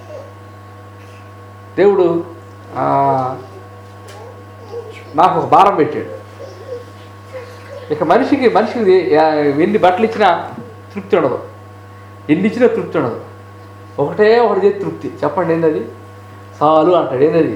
దేవుడు ఆ, నాకు ఒక భారం పెట్టాడు ఇక మనిషికి మనిషికి ఆ, ఎన్ని బట్టలు ఇచ్చినా తృప్తి ఉండదు ఎన్ని ఇచ్చినా తృప్తి ఉండదు ఒకటే ఒకటి చేసి తృప్తి చెప్పండి ఏంటది చాలు అంటాడు ఏంటది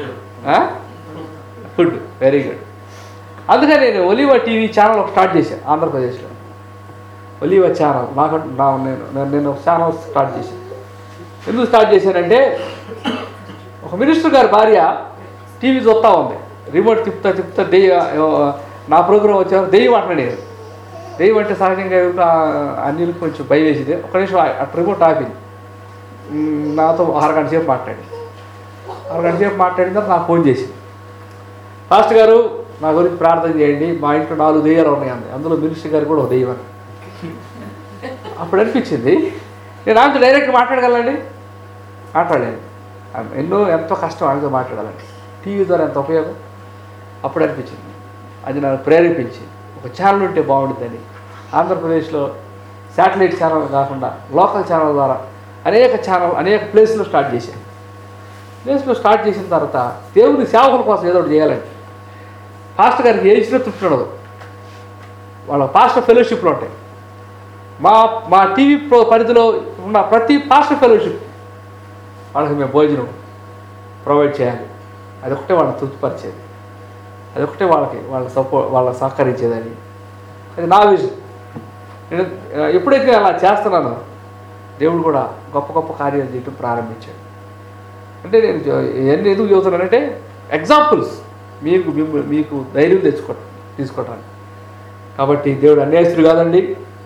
ఫుడ్ వెరీ గుడ్ అందుకని నేను ఒలివ టీవీ ఛానల్ ఒక స్టార్ట్ చేశాను ఆంధ్రప్రదేశ్లో ఒలివ ఛానల్ నాకు నా నేను నేను- నేను ఒక ఛానల్ స్టార్ట్ చేశాను ఎందుకు స్టార్ట్ చేశానంటే ఒక మినిస్టర్ గారి భార్య టీవీ చూస్తూ ఉంది రిమోట్ తిప్పుతా తిప్పుతా దెయ్య నా ప్రోగ్రామ్ వచ్చేవారు దెయ్యం అంటున్నాడు దెయ్యం అంటే సహజంగా ఎవరికి ఆ- అన్నిలకు కొంచెం భయం వేసింది ఒక నిమిషం ఆ- అటు రిమోట్ ఆపింది మ్, నాతో అరగంట సేపు మాట్లాడి అరగంట సేపు మాట్లాడిన తర్వాత నాకు ఫోన్ చేసింది ఫాస్ట్ గారు నా గురించి ప్రార్థన చేయండి మా ఇంట్లో నాలుగు దెయ్యాలు ఉన్నాయి అంది అందులో మినిస్టర్ గారు కూడా ఒక దెయ్యం అని అప్పుడు అనిపించింది నేను ఆమెతో డైరెక్ట్ మాట్లాడగలండి మాట్లాడాను ఆమె ఎన్నో ఎంతో కష్టం ఆమెతో మాట్లాడాలండి టీవీ ద్వారా ఎంత ఉపయోగం అప్పుడు అనిపించింది అది నన్ను ప్రేరేపించి ఒక ఛానల్ ఉంటే బాగుంటుందని ఆంధ్రప్రదేశ్లో శాటిలైట్ ఛానల్ కాకుండా లోకల్ ఛానల్ ద్వారా అనేక ఛానల్ అనేక ప్లేస్లో స్టార్ట్ చేశాను ప్లేస్లో స్టార్ట్ చేసిన తర్వాత దేవుని సేవకుల కోసం ఏదో ఒకటి చేయాలండి పాస్టర్ గారికి ఏ ఇచ్చినా తృప్తి ఉండదు వాళ్ళ పాస్టర్ ఫెలోషిప్లు ఉంటాయి మా మా టీవీ ప్రో పరిధిలో ఉన్న ప్రతి పాస్టర్ ఫెలోషిప్ వాళ్ళకి మేము భోజనం ప్రొవైడ్ చేయాలి అదొకటే వాళ్ళని తృప్తిపరిచేది అదొకటే వాళ్ళకి వాళ్ళ సపో వాళ్ళ సహకరించేదని అది నా విజన్ నేను ఆ, ఎప్పుడైతే అలా చేస్తున్నానో దేవుడు కూడా గొప్ప గొప్ప కార్యాలు చేయటం ప్రారంభించాడు అంటే నేను జ- ఇవన్నీ ఎందుకు చెబుతున్నానంటే ఎగ్జాంపుల్స్ మీకు మిమ్మ- మీకు ధైర్యం తెచ్చుకో తీసుకోవటానికి కాబట్టి దేవుడు అన్యాయస్తుడు కాదండి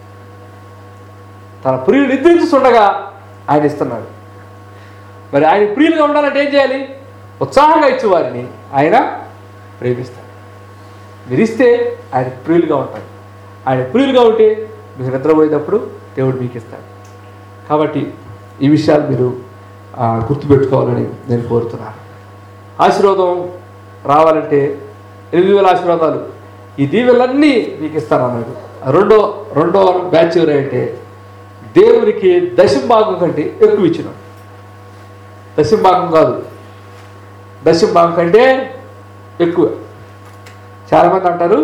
తన ప్రియులు నిద్రించుండగా ఆయన ఇస్తున్నాడు మరి ఆయన ప్రియులుగా ఉండాలంటే ఏం చేయాలి ఉత్సాహంగా ఇచ్చే వారిని ఆయన ప్రేమిస్తాడు మీరు ఇస్తే ఆయన ప్రియులుగా ఉంటారు ఆయన ప్రియులుగా ఉంటే మీరు నిద్రపోయేటప్పుడు దేవుడు మీకు ఇస్తాడు కాబట్టి ఈ విషయాలు మీరు ఆ, గుర్తుపెట్టుకోవాలని నేను కోరుతున్నాను ఆశీర్వాదం రావాలంటే ఎనిమిది వేల ఆశీర్వాదాలు ఈ దీవెలన్నీ మీకు ఇస్తాను అన్నాడు రెండో రెండో బ్యాచ్ ఎవరంటే దేవునికి దశంభాగం కంటే ఎక్కువ ఇచ్చినాడు దశంభాగం కాదు దశంభాగం కంటే ఎక్కువ చాలామంది అంటారు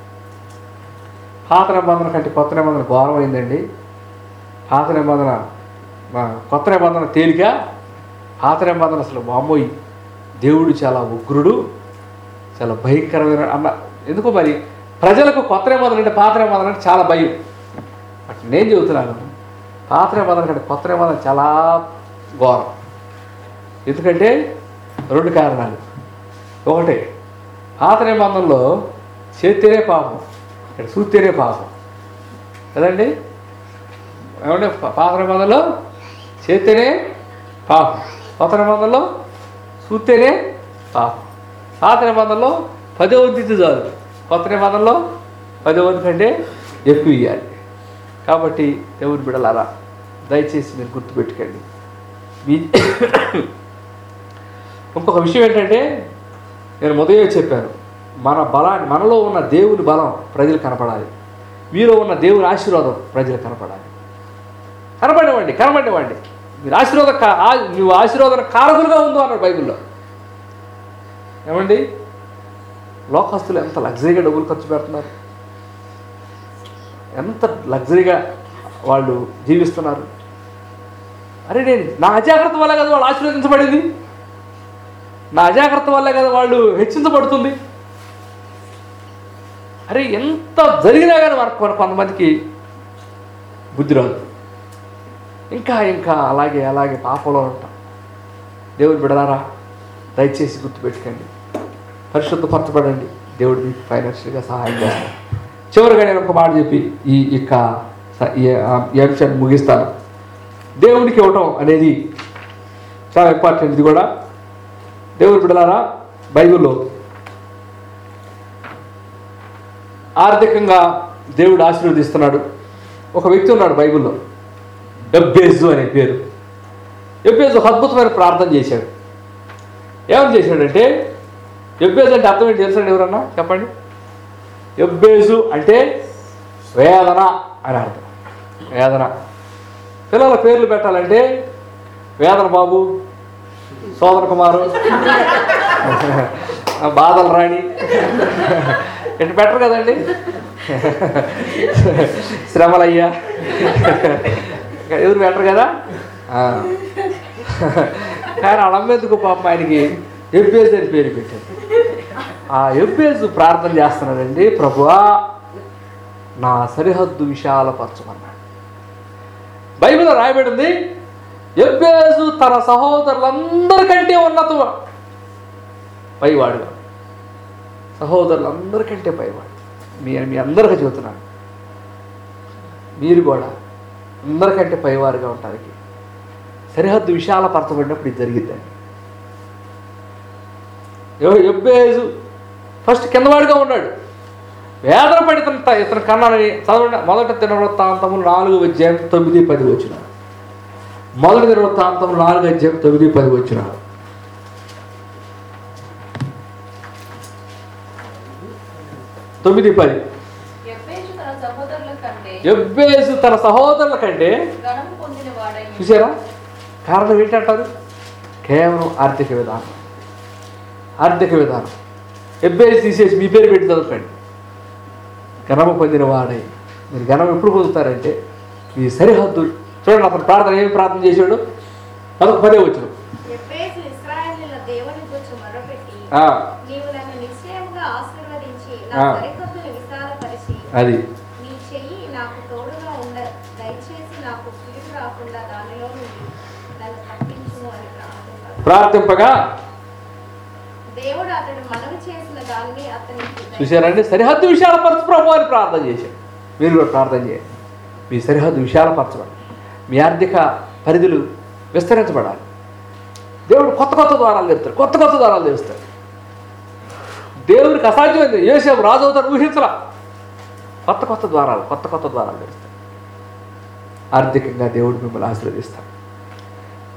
పాత నిబంధన కంటే కొత్త నిబంధన ఘోరమైందండి పాత నిబంధన మా కొత్త నిబంధన తేలిక పాత నిబంధన అసలు మామూయి దేవుడు చాలా ఉగ్రుడు చాలా భయంకరమైన అన్న ఎందుకో మరి ప్రజలకు కొత్త నిబంధన అంటే పాత నిబంధన అంటే చాలా భయం బట్ నేను చెబుతున్నాను పాత నిబంధన కంటే కొత్త నిబంధన చాలా ఘోరం ఎందుకంటే రెండు కారణాలు ఒకటి పాత నిబంధనలో చేస్తేనే పాపం ఇక్కడ చూస్తేనే పాపం కదండి ఏమంటే పా- పాత నిబంధనలో చేస్తేనే పాపం కొత్త నిబంధనలో చూస్తేనే పాపం పాత నిబంధనలో పదో వంతు ఇచ్చి చాలు కొత్త నిబంధనలో పదో వంతు కంటే ఎక్కువ ఇవ్వాలి కాబట్టి దేవుని బిడలారా దయచేసి మీరు గుర్తుపెట్టుకోండి మీ ఇంకొక విషయం ఏంటంటే నేను మొదలే చెప్పాను మన బలాన్ని మనలో ఉన్న దేవుని బలం ప్రజలు కనపడాలి మీలో ఉన్న దేవుని ఆశీర్వాదం ప్రజలు కనపడాలి కనపడివ్వండి కనపడివ్వండి మీరు ఆశీర్వాద కా- ఆ- నువ్వు ఆశీర్వాదం కారకులుగా ఉందో అన్నాడు బైబిల్లో ఏమండి లోకస్తులు ఎంత లగ్జరీగా డబ్బులు ఖర్చు పెడుతున్నారు ఎంత లగ్జరీగా వాళ్ళు జీవిస్తున్నారు అరే నేను నా అజాగ్రత్త వల్ల కదా వాళ్ళు ఆశీర్వదించబడింది నా అజాగ్రత్త వల్ల కదా వాళ్ళు హెచ్చించబడుతుంది అరే ఎంత జరిగినా కానీ మనకు మన కొంతమందికి బుద్ధి రాదు ఇంకా ఇంకా అలాగే అలాగే పాపంలో ఉంటాం దేవుడు బిడలారా దయచేసి గుర్తుపెట్టుకోండి పరిశుద్ధపరచబడండి దేవుడు మీకు ఫైనాన్షియల్గా సహాయం చేస్తాడు చివరిగా నేను ఒక మాట చెప్పి ఈ ఇక స- ఈ ఈ అంశాన్ని ముగిస్తాను దేవుడికి ఇవ్వటం అనేది చాలా ఇంపార్టెంట్ ఇది కూడా దేవుడు బిడలారా బైబిల్లో ఆర్థికంగా దేవుడు ఆశీర్వదిస్తున్నాడు ఒక వ్యక్తి ఉన్నాడు బైబిల్లో ఎబ్బేజు అనే పేరు ఎబ్బేజు ఒక అద్భుతమైన ప్రార్థన చేశాడు ఏమని చేశాడంటే ఎబ్బేజు అంటే అర్థం ఏంటి తెలుసండి ఎవరన్నా చెప్పండి ఎబ్బేజు అంటే వేదన అని అర్థం వేదన పిల్లల పేర్లు పెట్టాలంటే వేదన బాబు సోదర కుమారు బాధల రాణి ఇటు బెటర్ కదండి శ్రమలయ్యా ఎవరు బెటర్ కదా ఆ. కానీ అడమ్మేందుకు పాపం ఆయనకి ఎబ్బేజ్ అని పేరు పెట్టారు ఆ ఎబ్బేజ్ ప్రార్థన చేస్తున్నాడండి ప్రభువా నా సరిహద్దు విశాలపరచమన్నాడు బైబిల్ రాయబడింది ఎబ్బేజు తన సహోదరులందరికంటే ఉన్నత పైవాడుగా సహోదరులందరికంటే పైవాడు మీ మీ అందరికీ చెబుతున్నాను మీరు కూడా అందరికంటే పైవారుగా ఉండడానికి సరిహద్దు విశాలపరచబడినప్పుడు ఇది జరిగిద్దండి ఎవ- ఎబ్బేజు ఫస్ట్ కిందవాడిగా ఉన్నాడు వేదన పడి ఇతను త- ఇతను కన్నాడని చదవండి మొదట దినవృత్తాంతము నాలుగు అధ్యాయం తొమ్మిది పది వచ్చిన మొదటి దినవృత్తాంతం నాలుగు అధ్యాయం తొమ్మిది పది వచ్చిన తొమ్మిది పది ఎబ్బేజు తన సహోదరుల కంటే ఎబ్బేజు తన సహోదరుల కంటే ఘనము పొందిన వాడై చూసారా కారణం ఏంటంటారు కేవలం ఆర్థిక విధానం ఆర్థిక విధానం ఎబ్బేసి తీసేసి మీ పేరు పెట్టి చదువుకోండి ఘనము పొందిన వాడై మీరు ఘనం ఎప్పుడు పొందుతారంటే మీ సరిహద్దు చూడండి అతను ప్రార్థన ఏమి ప్రార్థన చేశాడు అదొక పదే వచ్చిన ఎబ్బేసు ఇశ్రాయేలీయుల దేవుని గురించి మొరపెట్టి నీవు నన్ను నిశ్చయంగా ఆశీర్వదించి నా ఆ. సరిహద్దును విశాలపరిచి అది నీ చెయ్యి నాకు తోడుగా ఉండ దయచేసి నాకు కీడు రాకుండా దానిలో నుండి నన్ను తప్పించుము అని ప్రార్థించాడు ప్రార్థింపగా దేవుడు అతడు మనవి చేసిన దాన్ని అతనికి చూశారండి సరిహద్దు విశాలపరచు ప్రభు అని ప్రార్థన చేశాడు మీరు కూడా ప్రార్థన చేయండి మీ సరిహద్దు విశాలపరచబడాలి మీ ఆర్థిక పరిధులు విస్తరించబడాలి దేవుడు కొత్త కొత్త ద్వారాలు తెరుస్తాడు కొత్త కొత్త ద్వారాలు తెరుస్తాడు దేవుడికి అసాధ్యమైంది యేసేపు రాజు అవుతాడు ఊహించరా కొత్త కొత్త ద్వారాలు కొత్త కొత్త ద్వారాలు తెరుస్తాడు ఆర్థికంగా దేవుడు మిమ్మల్ని ఆశీర్వదిస్తాడు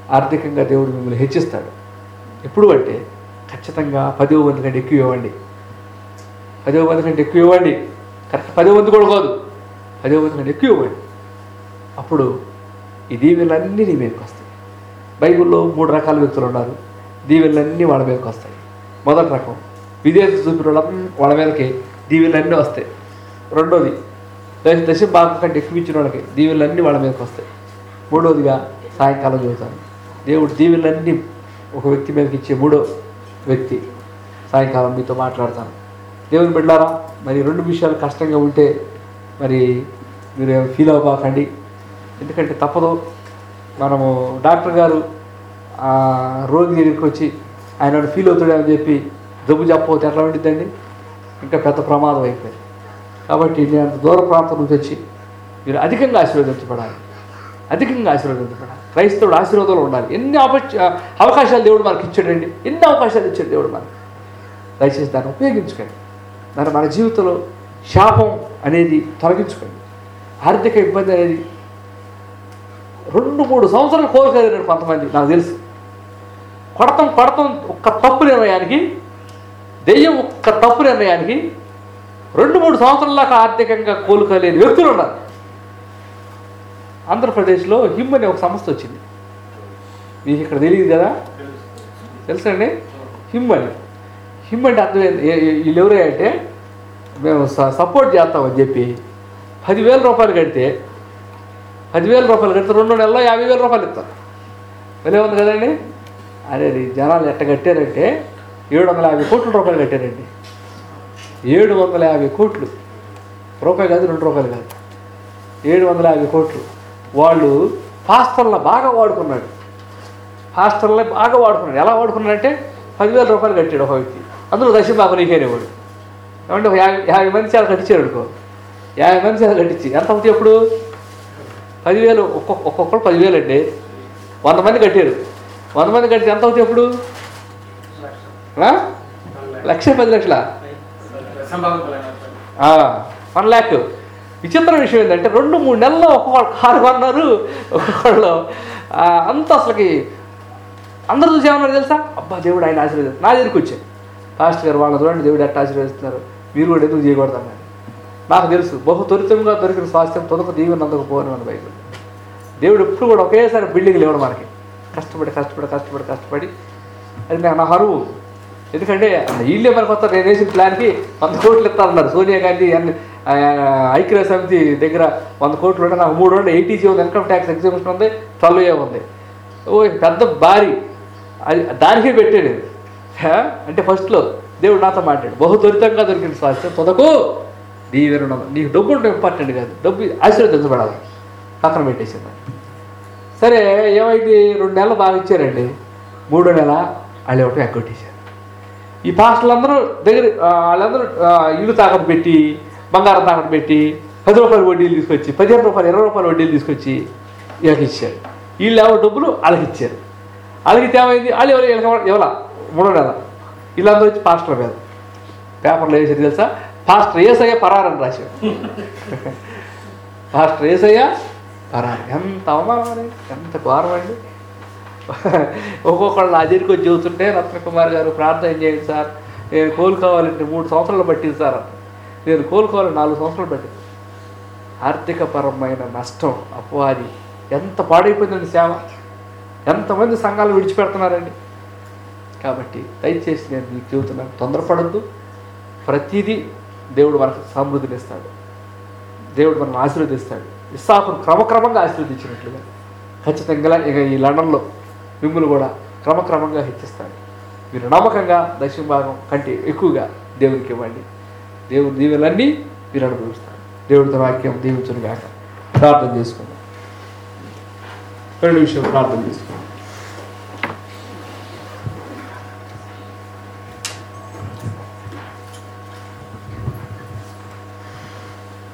ఆర్థికంగా దేవుడు మిమ్మల్ని హెచ్చిస్తాడు ఎప్పుడు అంటే ఖచ్చితంగా పదివ మంది కంటే ఎక్కువ ఇవ్వండి పదివ మంది కంటే ఎక్కువ ఇవ్వండి కరెక్ట్ పదివ మంది కూడా కాదు పదివ మంది కంటే ఎక్కువ ఇవ్వండి అప్పుడు ఈ దీవెనలన్నీ నీ మీదకి వస్తాయి బైబిల్లో మూడు రకాల వ్యక్తులు ఉన్నారు దీవెనలన్నీ వాళ్ళ మీదకి వస్తాయి మొదటి రకం విదేశీ చూపిన వాళ్ళ వాళ్ళ మీదకి దీవెనలన్నీ వస్తాయి రెండోది దశ దశ భాగం కంటే ఎక్కువ ఇచ్చిన వాళ్ళకి దీవెనలన్నీ వాళ్ళ మీదకి వస్తాయి మూడోదిగా సాయంకాలం చదువుతాను దేవుడు దీవెనలన్నీ ఒక వ్యక్తి మీదకి ఇచ్చే మూడో వ్యక్తి సాయంకాలం మీతో మాట్లాడతాను దేవుని బిడ్డారా మరి రెండు విషయాలు కష్టంగా ఉంటే మరి మీరు ఫీల్ అవ్వకండి ఎందుకంటే తప్పదు మనము డాక్టర్ గారు ఆ రోగి దగ్గరికి వచ్చి ఆయన ఫీల్ అవుతాడని చెప్పి జబ్బు చెప్పకపోతే ఎట్లా ఉండిద్దండి ఇంకా పెద్ద ప్రమాదం అయిపోయింది కాబట్టి నేను అంత దూర ప్రాంతం నుంచి వచ్చి మీరు అధికంగా ఆశీర్వదించబడాలి అధికంగా ఆశీర్వదించబడాలి క్రైస్తవుడు ఆశీర్వాదాలు ఉండాలి ఎన్ని ఆపర్చు అవకాశాలు దేవుడు మనకి ఇచ్చాడండి ఎన్ని అవకాశాలు ఇచ్చాడు దేవుడు మనకి దయచేసి దాన్ని ఉపయోగించుకోండి దాన్ని మన జీవితంలో శాపం అనేది తొలగించుకోండి ఆర్థిక ఇబ్బంది అనేది రెండు మూడు సంవత్సరాలు కోరుకోలేరు కొంతమంది నాకు తెలుసు కొడతాం కొడతాం ఒక్క తప్పు నిర్ణయానికి దెయ్యం ఒక్క తప్పు నిర్ణయానికి రెండు మూడు సంవత్సరాల దాకా ఆర్థికంగా కోలుకోలేని వ్యక్తులు ఉన్నారు ఆంధ్రప్రదేశ్లో హిమ్ అనే ఒక సంస్థ వచ్చింది మీకు ఇక్కడ తెలియదు కదా తెలుసండి హిమ్ అని హిమ్ అంటే అర్థం ఏంది? ఏ- ఏ- వీళ్ళు ఎవరే అంటే మేము స- సపోర్ట్ చేస్తామని చెప్పి పదివేల రూపాయలు కడితే పదివేల రూపాయలు కడితే రెండు నెలల్లో యాభై వేల రూపాయలు ఇస్తారు భలే ఉంది కదండి అదే అది జనాలు ఎట్ట కట్టారంటే ఏడు వందల యాభై కోట్ల రూపాయలు కట్టారండి ఏడు వందల యాభై కోట్లు రూపాయి కాదు రెండు రూపాయలు కాదు ఏడు వందల యాభై కోట్లు వాళ్ళు పాస్టర్లను బాగా వాడుకున్నాడు పాస్టర్లని బాగా వాడుకున్నాడు ఎలా వాడుకున్నాడంటే పదివేల రూపాయలు కట్టాడు ఒక వ్యక్తి అందులో దశ బాబు నీకేనేవాడు ఏమంటే ఒక యాభై యాభై మంది చాలా కట్టించాడు అనుకో యాభై మంది చాలా కట్టించి ఎంత అవుతాయి ఎప్పుడు పదివేలు ఒక్కొక్క ఒక్కొక్కరు పదివేలు అండి వంద మంది కట్టారు వంద మంది కడితే ఎంత అవుతాయి ఎప్పుడు ఆ? లక్ష పది లక్షల వన్ ల్యాక్ విచిత్ర విషయం ఏంటంటే రెండు మూడు నెలల్లో ఒక్కొక్కళ్ళు కారు కొన్నారు ఒక్కొక్కళ్ళు ఆ, అంత అసలుకి అందరూ చూసి ఏమన్నారు తెలుసా అబ్బా దేవుడు ఆయన ఆశీర్వదిస్తారు నా దగ్గరికి వచ్చాను పాస్టర్ గారు వాళ్ళని చూడండి దేవుడు ఎట్లా ఆశీర్వదిస్తున్నారు మీరు కూడా ఎందుకు చేయకూడదు అన్నారు నాకు తెలుసు బహు త్వరితంగా దొరికిన స్వాస్థ్యం తొదక దీవెన అందుకు పోను అని బైబిల్ దేవుడు ఎప్పుడు కూడా ఒకేసారి బిల్డింగ్లు ఇవ్వడం మనకి కష్టపడి కష్టపడి కష్టపడి కష్టపడి అది నాకు నా హరువు ఎందుకంటే వీళ్ళే మనకు వస్తారు నేను వేసిన ప్లాన్కి వంద కోట్లు ఇస్తారన్నారు సోనియా గాంధీ అన్ని ఆ, ఐక్యరాజ్య సమితి దగ్గర వంద కోట్లు ఉంటే నాకు మూడు ఉండే ఎయిటీసీ ఉంది ఇన్కమ్ ట్యాక్స్ ఎగ్జిబిషన్ ఉంది ట్వెల్వ్ ఏ ఉంది ఓ పెద్ద భారీ అది దానికే పెట్టాడు హా? అంటే ఫస్ట్లో దేవుడు నాతో మాట్లాడు బహు త్వరితంగా దొరికిన స్వాస్థ్యం తొదకు దీవెన ఉన్నది. నీకు డబ్బు ఉంటే ఇంపార్టెంట్ కాదు డబ్బు ఆశీర్వదించబడాలి పక్కన పెట్టేసింది సరే ఏమైంది రెండు నెలలు బాగా ఇచ్చారండి మూడో నెల వాళ్ళు ఒకటి ఎగ్గొట్టేశారు ఈ పాస్టర్లందరూ దగ్గర ఆ, వాళ్ళందరూ ఆ, ఇల్లు తాకట్టు పెట్టి బంగారం తాకట్టు పెట్టి పది రూపాయల వడ్డీలు తీసుకొచ్చి పదిహేను రూపాయలు ఇరవై రూపాయల వడ్డీలు తీసుకొచ్చి వీళ్ళకి ఇచ్చారు వీళ్ళు ఎవరు డబ్బులు వాళ్ళకి ఇచ్చారు వాళ్ళకి ఏమైంది వాళ్ళు ఎవరు వీళ్ళకి ఎవరా మూడో నెల వీళ్ళందరూ వచ్చి పాస్టర్ మీద పేపర్లో వేసారు తెలుసా పాస్టర్ ఏసయ్య పరారని రాశాడు పాస్టర్ ఏసయ్య పరారు ఎంత అవమానం అండి ఎంత ఘోరం అండి ఒక్కొక్కళ్ళు నా దగ్గరికి వచ్చి చెబుతుంటే రత్నకుమార్ గారు ప్రార్థన చేయండి సార్ నేను కోలుకోవాలంటే మూడు సంవత్సరాలు పట్టింది సార్ అన్న. నేను కోలుకోవాలని నాలుగు సంవత్సరాలు పట్టింది ఆర్థికపరమైన నష్టం అపవాది ఎంత పాడైపోయిందండి సేవ ఎంతమంది సంఘాలు విడిచిపెడుతున్నారండి కాబట్టి దయచేసి నేను మీకు చెబుతున్నాను తొందరపడద్దు ప్రతిదీ దేవుడు మనకు సమృద్ధిని ఇస్తాడు దేవుడు మనం ఆశీర్వదిస్తాడు ఇస్సాకును క్రమక్రమంగా ఆశీర్వదించినట్లుగా ఖచ్చితంగా ఇక ఈ లండన్లో మిమ్మల్ని కూడా క్రమక్రమంగా హెచ్చిస్తాడు మీరు నమ్మకంగా దక్షిణ భాగం కంటే ఎక్కువగా దేవునికి ఇవ్వండి దేవుని దీవెలన్నీ మీరు అనుభవిస్తారు దేవుడితో వాక్యం దీవించును గాక ప్రార్థన చేసుకుందాం రెండు విషయం ప్రార్థన చేసుకుందాం